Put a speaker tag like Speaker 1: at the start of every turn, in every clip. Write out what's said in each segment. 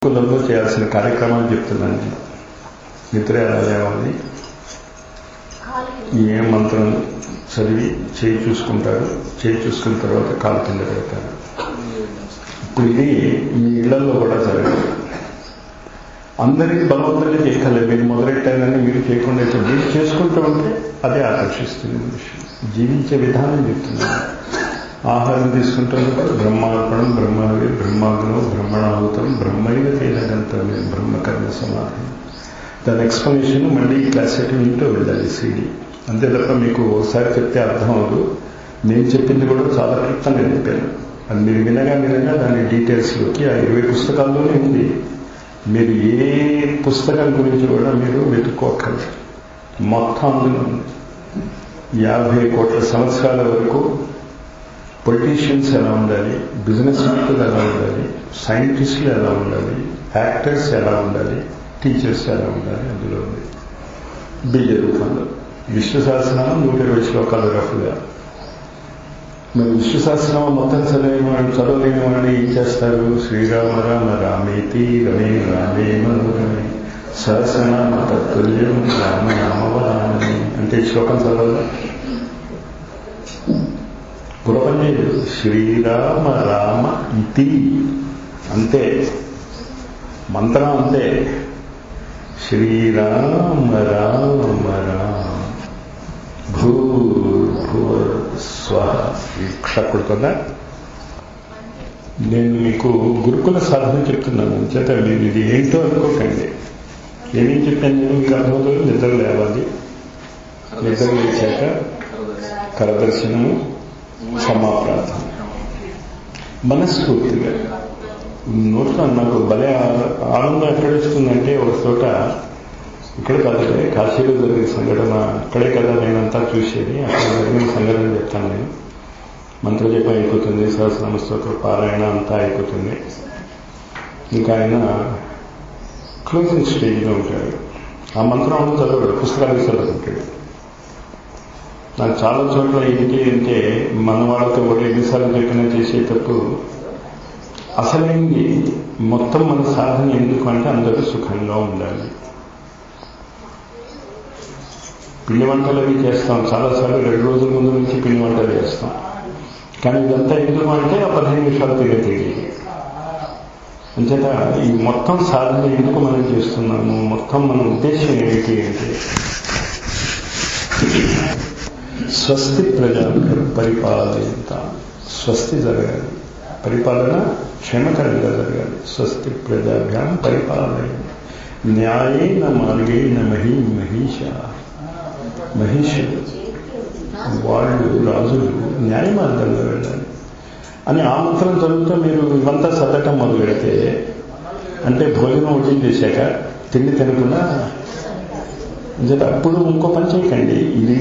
Speaker 1: కులంలో చేయాల్సిన కార్యక్రమాలు చెప్తున్నాను నేను నిద్ర ఎలా లేవాలి ఏ మంత్రం చదివి చేయి చూసుకుంటారు చేయి చూసుకున్న తర్వాత కాలు కింద పెడతారు ఇప్పుడు ఇది మీ ఇళ్లలో కూడా జరగదు అందరికీ బలవంతంగా చేయగలరు మీరు మొదలెట్టారని మీరు చేయకుండా అయితే మీరు చేసుకుంటూ ఉంటే అదే ఆకర్షిస్తుంది మనిషి జీవించే విధానం చెప్తున్నాను ఆహారం తీసుకుంటున్నప్పుడు బ్రహ్మార్పణం బ్రహ్మవి బ్రహ్మాగ్నం బ్రహ్మణాహుతం బ్రహ్మైవ తేనగంతమే బ్రహ్మకర్మ సమాధి దాని ఎక్స్ప్లెనేషన్ మళ్ళీ క్లాసెట్ వింటూ వెళ్ళాలి సీడీ అంతే తప్ప మీకు ఒకసారి చెప్తే అర్థం అవ్వదు నేను చెప్పింది కూడా చాలా క్లుప్తంగా చెప్పాను అది మీరు వినగా వినగా దాని డీటెయిల్స్లోకి ఆ ఇరవై పుస్తకాల్లోనే ఉంది మీరు ఏ పుస్తకం గురించి కూడా మీరు వెతుక్కోక్కర్లేదు మొత్తం అందులో ఉంది యాభై కోట్ల సంవత్సరాల వరకు పొలిటీషియన్స్ ఎలా ఉండాలి బిజినెస్ పీపుల్ ఎలా ఉండాలి సైంటిస్టులు ఎలా ఉండాలి యాక్టర్స్ ఎలా ఉండాలి టీచర్స్ ఎలా ఉండాలి అందులో ఉంది బీజ రూపంలో విష్ణు సహస్రనామం నూట ఇరవై శ్లోకాలు రఫ్గా మరి విష్ణు సహస్రనామం మొత్తం చదివిన వాళ్ళు చదవలేని వాళ్ళు ఏం చేస్తారు శ్రీరామ రామ రామేతి రమే రామే మనోరమే సహస్రనామ తత్తుల్యం రామ నామవరామని అంటే ఈ శ్లోకం చదవాలి పురపంచేది శ్రీరామ రామ ఇతి అంతే మంత్రం అంతే శ్రీరామ రామ రామ భూర్భువ స్వ ఇక్షకుడుతుందా నేను మీకు గురుకుల సాధన చెప్తున్నాను చేత మీరు ఇది ఏంటో అనుకోకండి ఏమేం చెప్పాను నేను మీకు అర్థమవుతుంది నిద్ర లేవాలి నిద్ర లేచాక కరదర్శనము క్షమాప్రార్థన మనస్ఫూర్తిగా నోట్లో నాకు భలే ఆనందం ఎక్కడ వస్తుందంటే ఒక చోట ఇక్కడ కాదంటే కాశీలో జరిగిన సంఘటన అక్కడే కదా నేనంతా చూసేది అక్కడ జరిగిన సంఘటన చెప్తాను నేను మంత్రజపం అయిపోతుంది సహస్రనామ స్తోత్ర పారాయణ అంతా అయిపోతుంది ఇంకా ఆయన క్లోజింగ్ స్టేజ్లో ఉంటాడు ఆ మంత్రం అంతా చదవడు పుస్తకాలు చదువుకుంటాడు నాకు చాలా చోట్ల ఏంటి అంటే మన వాళ్ళతో కూడా ఎన్నిసార్లు చెప్పినా చేసేటప్పుడు అసలైంది మొత్తం మన సాధన ఎందుకు అంటే అందరూ సుఖంగా ఉండాలి పిండి వంటలు అవి చేస్తాం చాలాసార్లు రెండు రోజుల ముందు నుంచి పిండి వంటలు చేస్తాం కానీ ఇదంతా ఎందుకు అంటే ఆ పదిహేను నిమిషాలు తిరిగి తెలియదు అంచేత ఈ మొత్తం సాధన ఎందుకు మనం చేస్తున్నాము మొత్తం మన ఉద్దేశం ఏమిటి అంటే స్వస్తి ప్రజా పరిపాలయంత స్వస్తి జరగాలి పరిపాలన క్షేమకరంగా జరగాలి స్వస్తి ప్రజాభ్యాం పరిపాలన న్యాయేన మార్గేణ మహీ మహిష మహిషులు వాళ్ళు రాజులు న్యాయ మార్గంలో వెళ్ళాలి అని ఆ మంత్రం చదువుతూ మీరు ఇవంతా చదవటం మొదలు పెడితే అంటే భోజనం వడ్డీ చేశాక తిండి తినకుండా అప్పుడు ఇంకో పని చేయకండి ఇది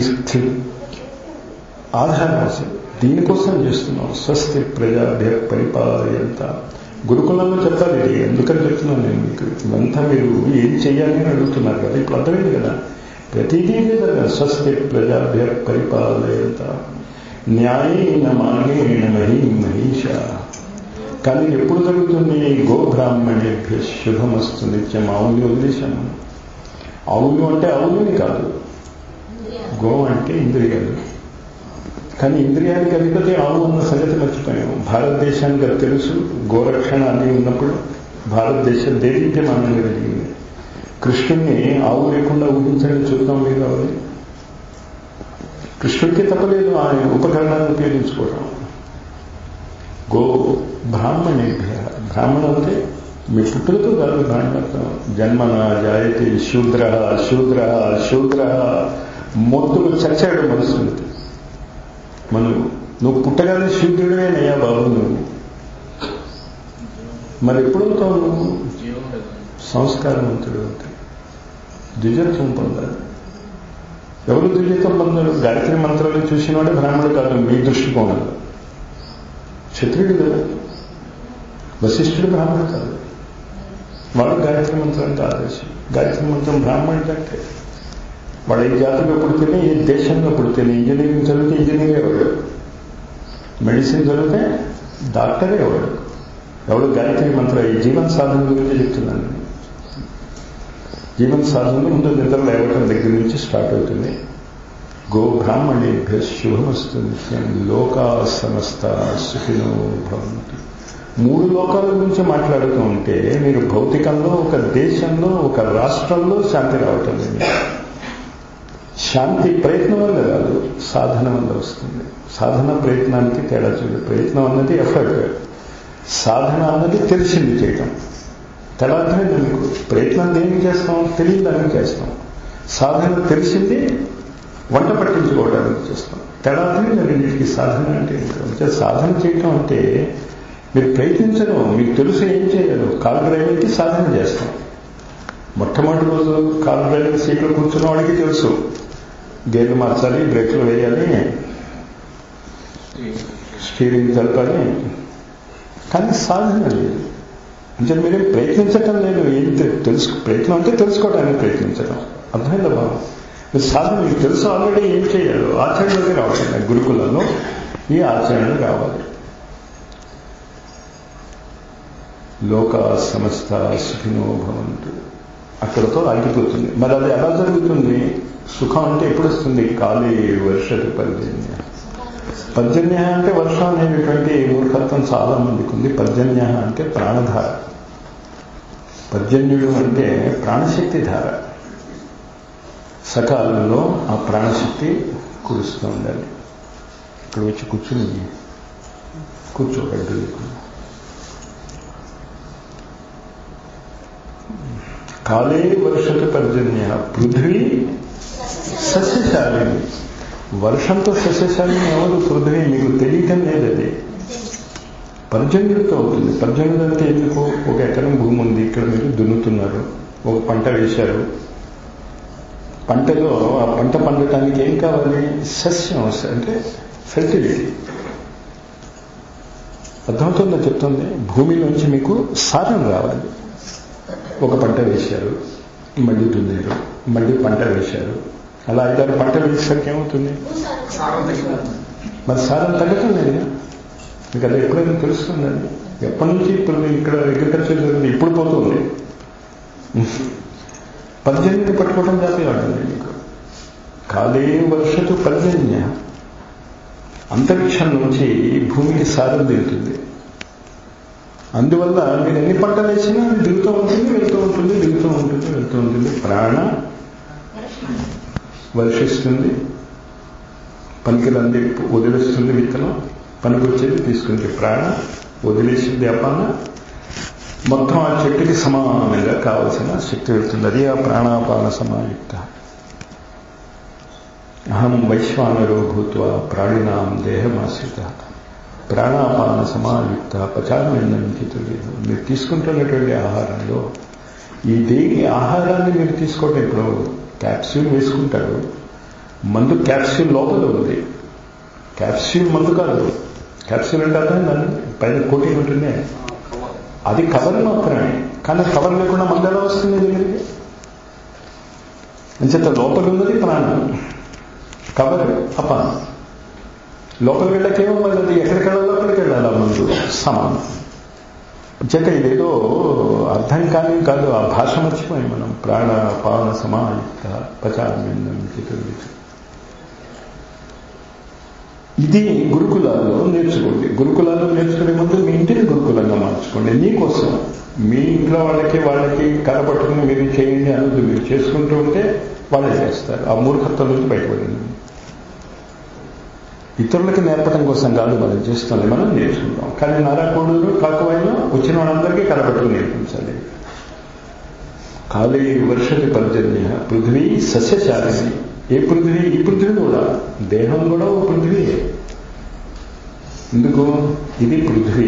Speaker 1: ఆధారం అసలు దీనికోసం చేస్తున్నాం స్వస్తి ప్రజాభ్య పరిపాలయంత గురుకులంలో చెప్పాలి ఇది ఎందుకని చెప్తున్నాను నేను మీకు ఇవంతా మీరు ఏం చేయాలి అని అడుగుతున్నారు కదా ఇప్పుడు అర్థమైంది కదా ప్రతిదీ కదా స్వస్తి ప్రజాభ్య పరిపాలయంత న్యాయేన మార్గేణ మహీ మహిష కానీ ఎప్పుడు జరుగుతుంది గో బ్రాహ్మణేభ్య శుభమస్తు నిత్యం ఆవుని వదిలేశాము ఆవులు అంటే ఆవులని కాదు గో అంటే ఇంద్రియాలు కానీ ఇంద్రియానికి అధిపతి ఆవు ఉన్న సంగతి మర్చిపోయాము భారతదేశానికి అది తెలుసు గోరక్షణ అన్ని ఉన్నప్పుడు భారతదేశం దేదీప్యమానంగా జరిగింది కృష్ణుణ్ణి ఆవు లేకుండా ఊహించండి చూద్దాం మీరు ఆవు కృష్ణుడికి తప్పలేదు ఆయన ఉపకరణాన్ని ఉపయోగించుకోవడం గో బ్రాహ్మణేభ్య బ్రాహ్మణ అంటే మీ పుట్టుకతో కాదు బ్రాహ్మణత్వం జన్మన జాయతే శూద్ర శూద్ర శూద్ర మొత్తుకు చచ్చాడు మనసుంది మనం నువ్వు పుట్టగానే శూద్రుడివేనయ్యా బాబు నువ్వు మరి ఎప్పుడవుతావు నువ్వు సంస్కారవంతుడు అంటే ద్విజత్వం పొందాలి ఎవరు ద్విజత్వం పొందారు గాయత్రి మంత్రాలు చూసినవాడే బ్రాహ్మణుడు కాదు మీ దృష్టికోణంలో క్షత్రియుడు కదా వశిష్ఠుడు బ్రాహ్మణుడు కాదు వాడు గాయత్రి మంత్రానికి ఆదర్శం గాయత్రి మంత్రం బ్రాహ్మణుడు అంటే వాడు ఏ జాతిలో పుడితేనే ఏ దేశంలో పుడితేనే ఇంజనీరింగ్ చదివితే ఇంజనీర్ ఎవడు మెడిసిన్ చదివితే డాక్టరే ఎవడు ఎవడు గాయత్రి మంత్ర ఈ జీవన సాధన గురించి చెప్తున్నాను జీవన సాధనలో ముందు నిద్ర లేవటం దగ్గర నుంచి స్టార్ట్ అవుతుంది గో బ్రాహ్మణేభ్య శుభమస్తు నిత్యం లోకా సమస్త సుఖినో భవంతు మూడు లోకాల గురించి మాట్లాడుతూ ఉంటే మీరు భౌతికంలో ఒక దేశంలో ఒక రాష్ట్రంలో శాంతి రావటం లేదు శాంతి ప్రయత్నం వల్ల కాదు సాధన వల్ల వస్తుంది సాధన ప్రయత్నానికి తేడా చూడు ప్రయత్నం అన్నది ఎఫర్ట్ సాధన అన్నది తెలిసింది చేయటం తెలార్థమైంది మీకు ప్రయత్నం దేనికి చేస్తాం తెలియని దానికి చేస్తాం సాధన తెలిసింది వంట పట్టించుకోవడానికి చేస్తాం తెలార్థమైంది రెండింటికి సాధన అంటే ఏంటంటే సాధన చేయటం అంటే మీరు ప్రయత్నించడం మీకు తెలుసు ఏం చేయలేదు కాల్ డ్రైవింగ్కి సాధన చేస్తాం మొట్టమొదటి రోజు కాల్ డ్రైవింగ్ సీట్లో కూర్చున్న వాడికి తెలుసు గేర్లు మార్చాలి బ్రేక్లు వేయాలి స్టీరింగ్ జరపాలి కానీ సాధన లేదు అంటే మీరేం ప్రయత్నించటం లేదు ఏం తెలుసు ప్రయత్నం అంటే తెలుసుకోవడానికి ప్రయత్నించడం అర్థమైందా బాబు మీరు సాధన మీకు తెలుసు ఆల్రెడీ ఏం చేయాలి ఆచరణలోకి రావాలి గురుకులలో ఈ ఆచరణ రావాలి లోక సమస్త సుఖినో భవంతు అక్కడతో ఆగిపోతుంది మరి అది ఎలా జరుగుతుంది సుఖం అంటే ఎప్పుడు వస్తుంది కాళీ వర్షటి పర్జన్య పర్జన్య అంటే వర్షం అనేటువంటి మూర్ఖత్వం చాలా మందికి ఉంది పర్జన్య అంటే ప్రాణధార పర్జన్యుడు అంటే ప్రాణశక్తి ధార సకాలంలో ఆ ప్రాణశక్తి కురుస్తూ ఉండాలి ఇక్కడ వచ్చి కూర్చుని కూర్చోబడ్డు కాలే వర్షత పర్జన్య పృథ్వీ సస్యశాలిని వర్షంతో సస్యశాలిని ఎవరు పృథ్వీ మీకు తెలియటం లేదు అది పర్జన్యుడితో అవుతుంది పర్జన్యుడు అంటే ఎందుకు ఒక ఎకరం భూమి ఉంది ఇక్కడ మీరు దున్నుతున్నారు ఒక పంట వేశారు పంటలో ఆ పంట పండటానికి ఏం కావాలి సస్యం అంటే ఫెర్టిలిటీ అర్థమవుతుందో చెప్తుంది భూమిలోంచి మీకు సారం రావాలి ఒక పంట వేశారు మళ్ళీ దున్నారు మళ్ళీ పంట వేశారు అలా ఐదారు పంట వేసేసరికి ఏమవుతుంది మరి సారం తగ్గటం లేదు మీకు అది ఎప్పుడైనా తెలుస్తుందండి ఎప్పటి నుంచి ఇప్పుడు ఇక్కడ అగ్రికల్చర్ జరిగింది ఇప్పుడు పోతుంది పర్జన్యుని పట్టుకోవడం జాతి ఆడండి మీకు కాలే వర్షతు పర్జన్య అంతరిక్షం నుంచి భూమికి సారం దిగుతుంది అందువల్ల మీరు ఎన్ని పంటలు వేసినా అది దిగుతూ ఉంటుంది వెళ్తూ ఉంటుంది దిగుతూ ఉంటుంది వెళ్తూ ఉంటుంది ప్రాణ వర్షిస్తుంది పనికిరంది వదిలేస్తుంది విత్తనం పనికొచ్చేది తీసుకుంటే ప్రాణ వదిలేసింది అపాన మొత్తం ఆ చెట్టుకి సమానంగా కావలసిన శక్తి వెళ్తుంది అది ఆ ప్రాణాపాన సమాయుక్త అహం వైశ్వానరో భూత్వ ప్రాణినాం దేహమాశ్రిత ప్రాణాపాన సమాయుక్త పచారమైందని తెలియదు మీరు తీసుకుంటున్నటువంటి ఆహారంలో ఈ దేని ఆహారాన్ని మీరు తీసుకోవటం ఇప్పుడు క్యాప్సూల్ వేసుకుంటారు మందు క్యాప్సూల్ లోపల ఉంది క్యాప్సూల్ మందు కాదు క్యాప్సూల్ అంటే అర్థం దాన్ని పైన కోటింగ్ ఉంటుంది అది కవర్ మాత్రమే కానీ కవర్ లేకుండా మందు ఎలా వస్తుంది దగ్గరికి అంచేత లోపల ఉన్నది ప్రాణం కవర్ అపానం లోపలికి వెళ్ళకేమో మళ్ళీ అది ఎక్కడికి వెళ్ళాలో అక్కడికి వెళ్ళాలి ఆ మందు సమానం చేత ఇదేదో అర్థం కానీ కాదు ఆ భాష మర్చిపోయి మనం ప్రాణ పాన సమాయుక్త పచారమిందం చతుర్విధి ఇది గురుకులాల్లో నేర్చుకోండి గురుకులాల్లో నేర్చుకునే ముందు మీ ఇంటిని గురుకులంగా మార్చుకోండి మీకోసం మీ ఇంట్లో వాళ్ళకి వాళ్ళకి కనపట్టుకుని మీరు చేయండి అనేది మీరు చేసుకుంటూ ఉంటే వాళ్ళే చేస్తారు ఆ మూర్ఖత్వం నుంచి బయటపడింది ఇతరులకి నేర్పడం కోసం కాదు మనం చేస్తుంది మనం నేర్చుకుంటాం కానీ నారాకోడూరు కాకువైనా వచ్చిన వాళ్ళందరికీ కనపట్టుకుని నేర్పించాలి కాళీ వర్షతి పర్జన్య పృథ్వీ సస్యశాలిని ఏ పృథ్వీ ఈ పృథ్వీ కూడా దేహం కూడా ఓ పృథ్వీ ఎందుకు ఇది పృథ్వీ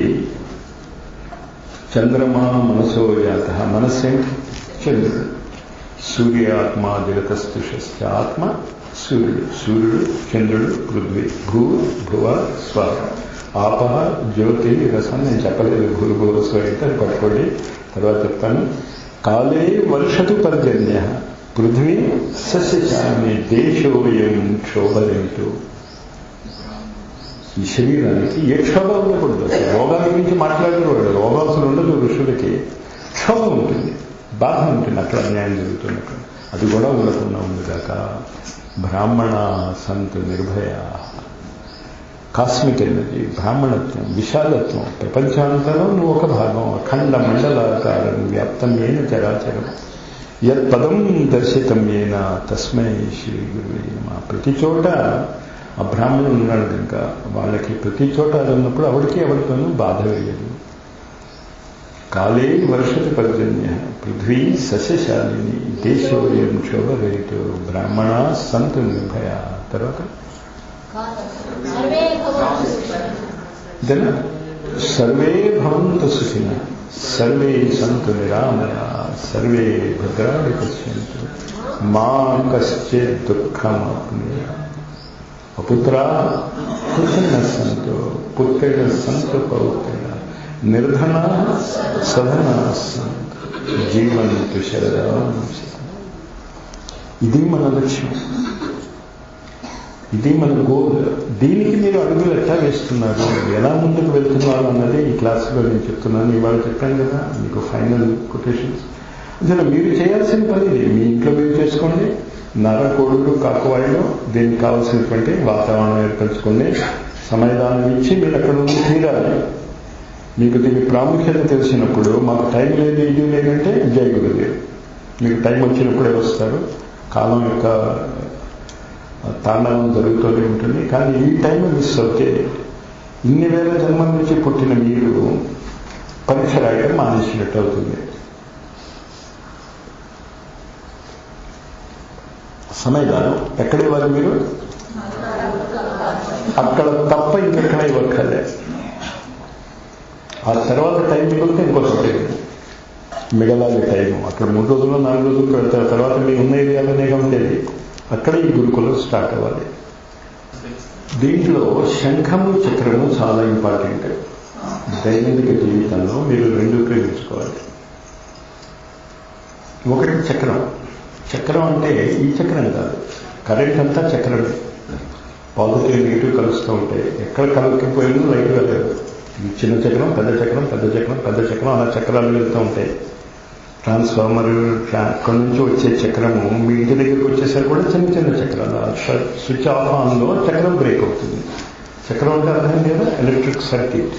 Speaker 1: చంద్రమా మనసో జాత మనస్సేంటి చంద్రుడు సూర్యాత్మ జగతస్తుషశ్చ ఆత్మ సూర్యుడు సూర్యుడు చంద్రుడు పృథ్వీ భూ భువ స్వ ఆపహ జ్యోతి రసం నేను చెప్పలేదు భూరు భువ స్వ అంటే అది పట్టుకోండి తర్వాత చెప్తాను కాలే వర్షతు పర్జన్య పృథ్వీ సస్యశామి దేశోయం క్షోభయంతు ఈ శరీరానికి ఏ క్షోభ ఉండకూడదు అసలు రోగాల గురించి మాట్లాడేవాడు రోగాలు అసలు ఉండదు ఋషులకి క్షోభ ఉంటుంది బాధ ఉంటుంది అక్కడ అన్యాయం జరుగుతున్నట్టు అది కూడా ఉండకుండా ఉంది కాక బ్రాహ్మణ సంతు నిర్భయ కాస్మిక్ ఎనర్జీ బ్రాహ్మణత్వం విశాలత్వం ప్రపంచాంతరం నువ్వు ఒక భాగం అఖండ మండలాకారం వ్యాప్తం ఏన చరాచరం యత్ పదం దర్శితం ఏన తస్మై శ్రీ గురువే నమః ప్రతి చోట ఆ బ్రాహ్మణుడు ఉన్నాడు కనుక వాళ్ళకి ప్రతి చోట అది ఉన్నప్పుడు ఎవరికి ఎవరితోనూ బాధ వేయదు కాలే వర్షతి పర్జన్య పృథ్వీ సస్యశాలిని దేశోయం శోభరహితో బ్రాహ్మణ సంతు నిర్భయ తర్వాత
Speaker 2: సర్వే భవంతు
Speaker 1: దెన్ సర్వే భవంతు సుఖిన సర్వే సంతు నిరామయ సర్వే భద్రాణి పశ్యంతు మా కశ్చిత్ దుఃఖం అపుత్ర కుశల సంతు పుత్రేణ సంతు పౌత్రేణ నిర్ధన సధన సంతు జీవంతు శరదా ఇది మన లక్ష్యం ఇది మన గోల్ దీనికి మీరు అడుగులు ఎట్లా వేస్తున్నారు ఎలా ముందుకు వెళ్తున్నారు అన్నది ఈ క్లాసులో నేను చెప్తున్నాను ఇవాళ చెప్పాను కదా మీకు ఫైనల్ కొటేషన్స్ అసలు మీరు చేయాల్సిన పని ఇది మీ ఇంట్లో మీరు చేసుకోండి నర కోడులు కాకువాయిలో దీనికి కావాల్సినటువంటి వాతావరణం ఏర్పరచుకోండి సమయదానం ఇచ్చి మీరు అక్కడ నుండి తీరాలి మీకు దీని ప్రాముఖ్యత తెలిసినప్పుడు మాకు టైం లేదు ఇది లేదంటే జై గురుదేవ్ మీకు టైం వచ్చినప్పుడే వస్తారు కాలం యొక్క తాండవం జరుగుతూనే ఉంటుంది కానీ ఈ టైం మిస్ అవుతే ఇన్ని వేల జన్మల నుంచి పుట్టిన మీరు పరీక్ష రాయడం మానేసినట్టు అవుతుంది సమయదానం ఎక్కడ ఇవ్వాలి మీరు అక్కడ తప్ప ఇంకెక్కడ ఇవ్వక్కర్లే ఆ తర్వాత టైం మిగిలితే ఇంకో చోట ఇవ్వండి. మిగలాలి టైం అక్కడ మూడు రోజులు నాలుగు రోజులు పెడతారు తర్వాత మీ ఉన్న ఏరియాలోనే ఉండేది అక్కడ ఈ గురుకులం స్టార్ట్ అవ్వాలి దీంట్లో శంఖము చక్రము చాలా ఇంపార్టెంట్ దైనందిక జీవితంలో మీరు రెండు ఉపయోగించుకోవాలి ఒకటి చక్రం చక్రం అంటే ఈ చక్రం కాదు కరెంట్ అంతా చక్రమే పాజిటివ్ నెగిటివ్ కలుస్తూ ఉంటాయి ఎక్కడ కలుపుకుపోయినా లైట్ వెళ్ళదు ఈ చిన్న చక్రం పెద్ద చక్రం పెద్ద చక్రం పెద్ద చక్రం అలా చక్రాలు వెళ్తూ ఉంటాయి ట్రాన్స్ఫార్మర్ అక్కడి నుంచి వచ్చే చక్రము మీ ఇంటి దగ్గరికి వచ్చేసరికి కూడా చిన్న చిన్న చక్రాలు ఆ ష- స్విచ్ ఆఫ్ ఆన్లో చక్రం బ్రేక్ అవుతుంది చక్రం అంటే అర్థం లేదా ఎలక్ట్రిక్ సర్క్యూట్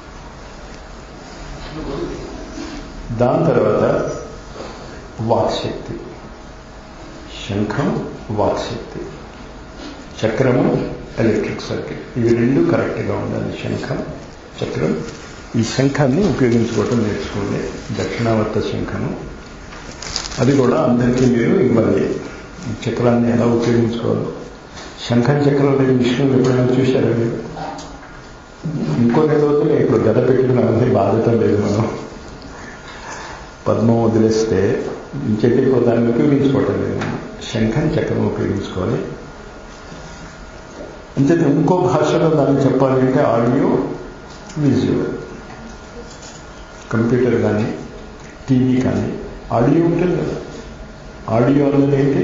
Speaker 1: దాని తర్వాత వాక్శక్తి శంఖం వాక్శక్తి చక్రము ఎలక్ట్రిక్ సర్క్యూట్ ఇవి రెండు కరెక్ట్గా ఉండాలి శంఖం చక్రం ఈ శంఖాన్ని ఉపయోగించుకోవటం నేర్చుకోండి దక్షిణావర్త శంఖము అది కూడా అందరికీ మీరు ఇవ్వాలి ఈ చక్రాన్ని ఎలా ఉపయోగించుకోవాలో శంఖం చక్రం లేని విషయం ఎప్పుడైనా చూశారా మీరు ఇంకో రెండు రోజులు ఇప్పుడు గద పెట్టుకుని అవన్నీ బాధ్యత లేదు మనం పద్మం వదిలేస్తే ఇంకెట్టి ఇప్పుడు దాన్ని ఉపయోగించుకోవటం లేదు శంఖం చక్రం ఉపయోగించుకోవాలి అంతే ఇంకో భాషలో దాన్ని చెప్పాలి అంటే ఆడియో విజువల్ కంప్యూటర్ కానీ టీవీ కానీ ఆడియో ఉంటుంది కదా ఆడియో అన్నది ఏంటి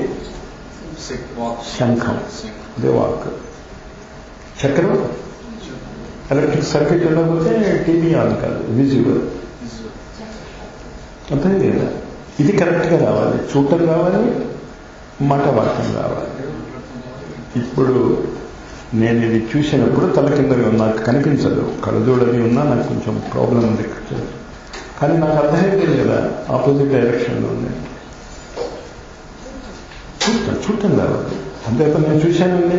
Speaker 1: శంఖం అదే వాక్ చక్రం ఎలక్ట్రిక్ సర్క్యూట్ ఉండకపోతే టీవీ ఆన్ కాదు విజువల్ అర్థమైంది కదా ఇది కరెక్ట్గా రావాలి చూడటం రావాలి మాట వాడటం రావాలి ఇప్పుడు నేను ఇది చూసినప్పుడు తల కిందగా నాకు కనిపించదు కళ్ళజోడని ఉన్నా నాకు కొంచెం ప్రాబ్లం ఉంది కానీ నాకు అర్థమైపోయింది కదా ఆపోజిట్ డైరెక్షన్లో ఉంది చూడటం చూడటం రావాలి అంతే నేను చూశానండి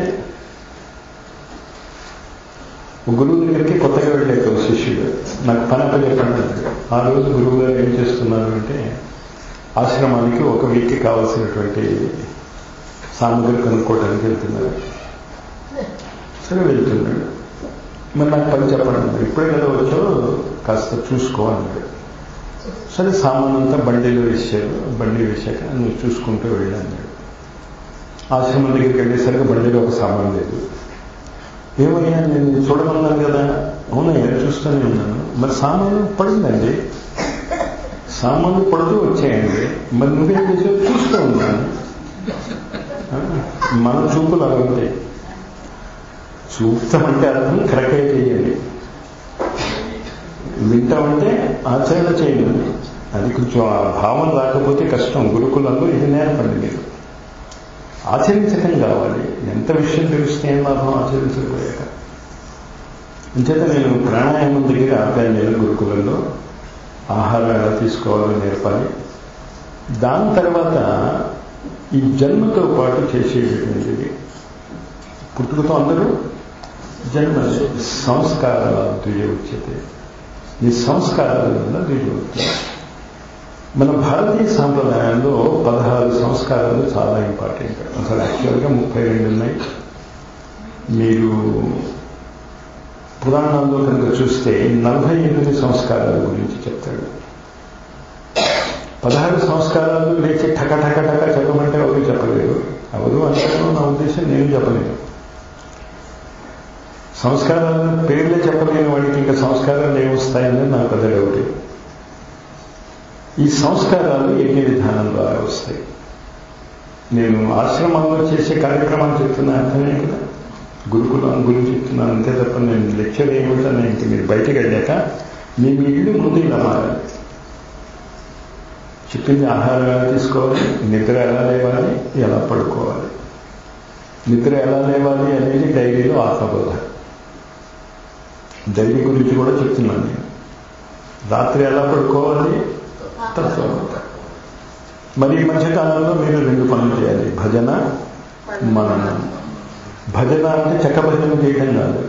Speaker 1: ఒక గురువు దగ్గరికి కొత్తగా వెళ్ళాక ఒక శిష్యుడు నాకు పని అప్ప చెప్పండి అన్నాడు. ఆ రోజు గురువు గారు ఏం చేస్తున్నారు అంటే ఆశ్రమానికి ఒక వీక్కి కావాల్సినటువంటి సామగ్రి కనుక్కోవడానికి వెళ్తున్నారు సరే వెళ్తున్నాడు మరి నాకు పని చెప్పండి అన్నాడు. ఇప్పుడే కదా వచ్చావు కాస్త చూసుకో అన్నాడు సరే సామాన్ అంతా బండిలో వేసాడు బండి వేశాక నువ్వు చూసుకుంటూ వెళ్ళి అన్నాడు ఆశ్రమం దగ్గరికి వెళ్ళేసరికి బండిలో ఒక సామాన్ లేదు ఏమయ్యా నేను చూడమన్నాను కదా అవునయ్యా చూస్తూనే ఉన్నాను మరి సామాను పడిందండి సామాను పడుతూ వచ్చాయండి మరి నువ్వేం చేసావు చూస్తూ ఉన్నాను ఆ, మన చూపులు అలా ఉంటాయి సూక్తం అంటే అర్థం కరెక్ట్గా చేయండి వింటామంటే ఆచరణ చేయండి అది కొంచెం ఆ భావం రాకపోతే కష్టం గురుకులంలో ఇది నేర్పండి మీరు ఆచరించటం కావాలి ఎంత విషయం తెలిస్తే ఏం లాభం ఆచరించకపోయాక అంచేత నేను ప్రాణాయామం దగ్గర ఆపాను నేను గురుకులంలో ఆహారం ఎలా తీసుకోవాలో నేర్పాలి దాని తర్వాత ఈ జన్మతో పాటు చేసేటటువంటిది పుట్టుకతో అందరూ జన్మ సంస్కారాల ద్విజ ఉచ్యతే ఈ సంస్కారాల వల్ల ద్విజ మన భారతీయ సాంప్రదాయంలో పదహారు సంస్కారాలు చాలా ఇంపార్టెంట్ అసలు యాక్చువల్గా ముప్పై రెండు ఉన్నాయి మీరు పురాణాల్లో కనుక చూస్తే నలభై ఎనిమిది సంస్కారాల గురించి చెప్తాడు పదహారు సంస్కారాలు లేచి ఠక ఠక ఠక చెప్పమంటే ఎవరు చెప్పలేదు ఎవరు అంటారు నా ఉద్దేశం నేను చెప్పలేదు సంస్కారాలను పేర్లే చెప్పలేని వాడికి ఇంకా సంస్కారాలు ఏమొస్తాయని నా పెద్ద డౌట్ ఈ సంస్కారాలు యజ్ఞ విధానం ద్వారా వస్తాయి నేను ఆశ్రమంలో చేసే కార్యక్రమాలు చెప్తున్నా అర్థమే కదా గురుకులం గురించి చెప్తున్నాను అంతే తప్ప నేను లెక్చర్ ఏమిటన్నా ఇంక మీరు బయటకు వెళ్ళాక మీ మీ ఇల్లు ముందు ఇలా మారాలి చెప్పింది ఆహారం ఎలా తీసుకోవాలి నిద్ర ఎలా లేవాలి ఎలా పడుకోవాలి నిద్ర ఎలా లేవాలి అనేది డైరీలో ఆత్మబోధ డైరీ గురించి కూడా చెప్తున్నాను నేను రాత్రి ఎలా పడుకోవాలి తత్వబోధ మరి ఈ మధ్యకాలంలో మీరు రెండు పనులు చేయాలి భజన మననం భజన అంటే చెక్క భజన చేయడం కాదు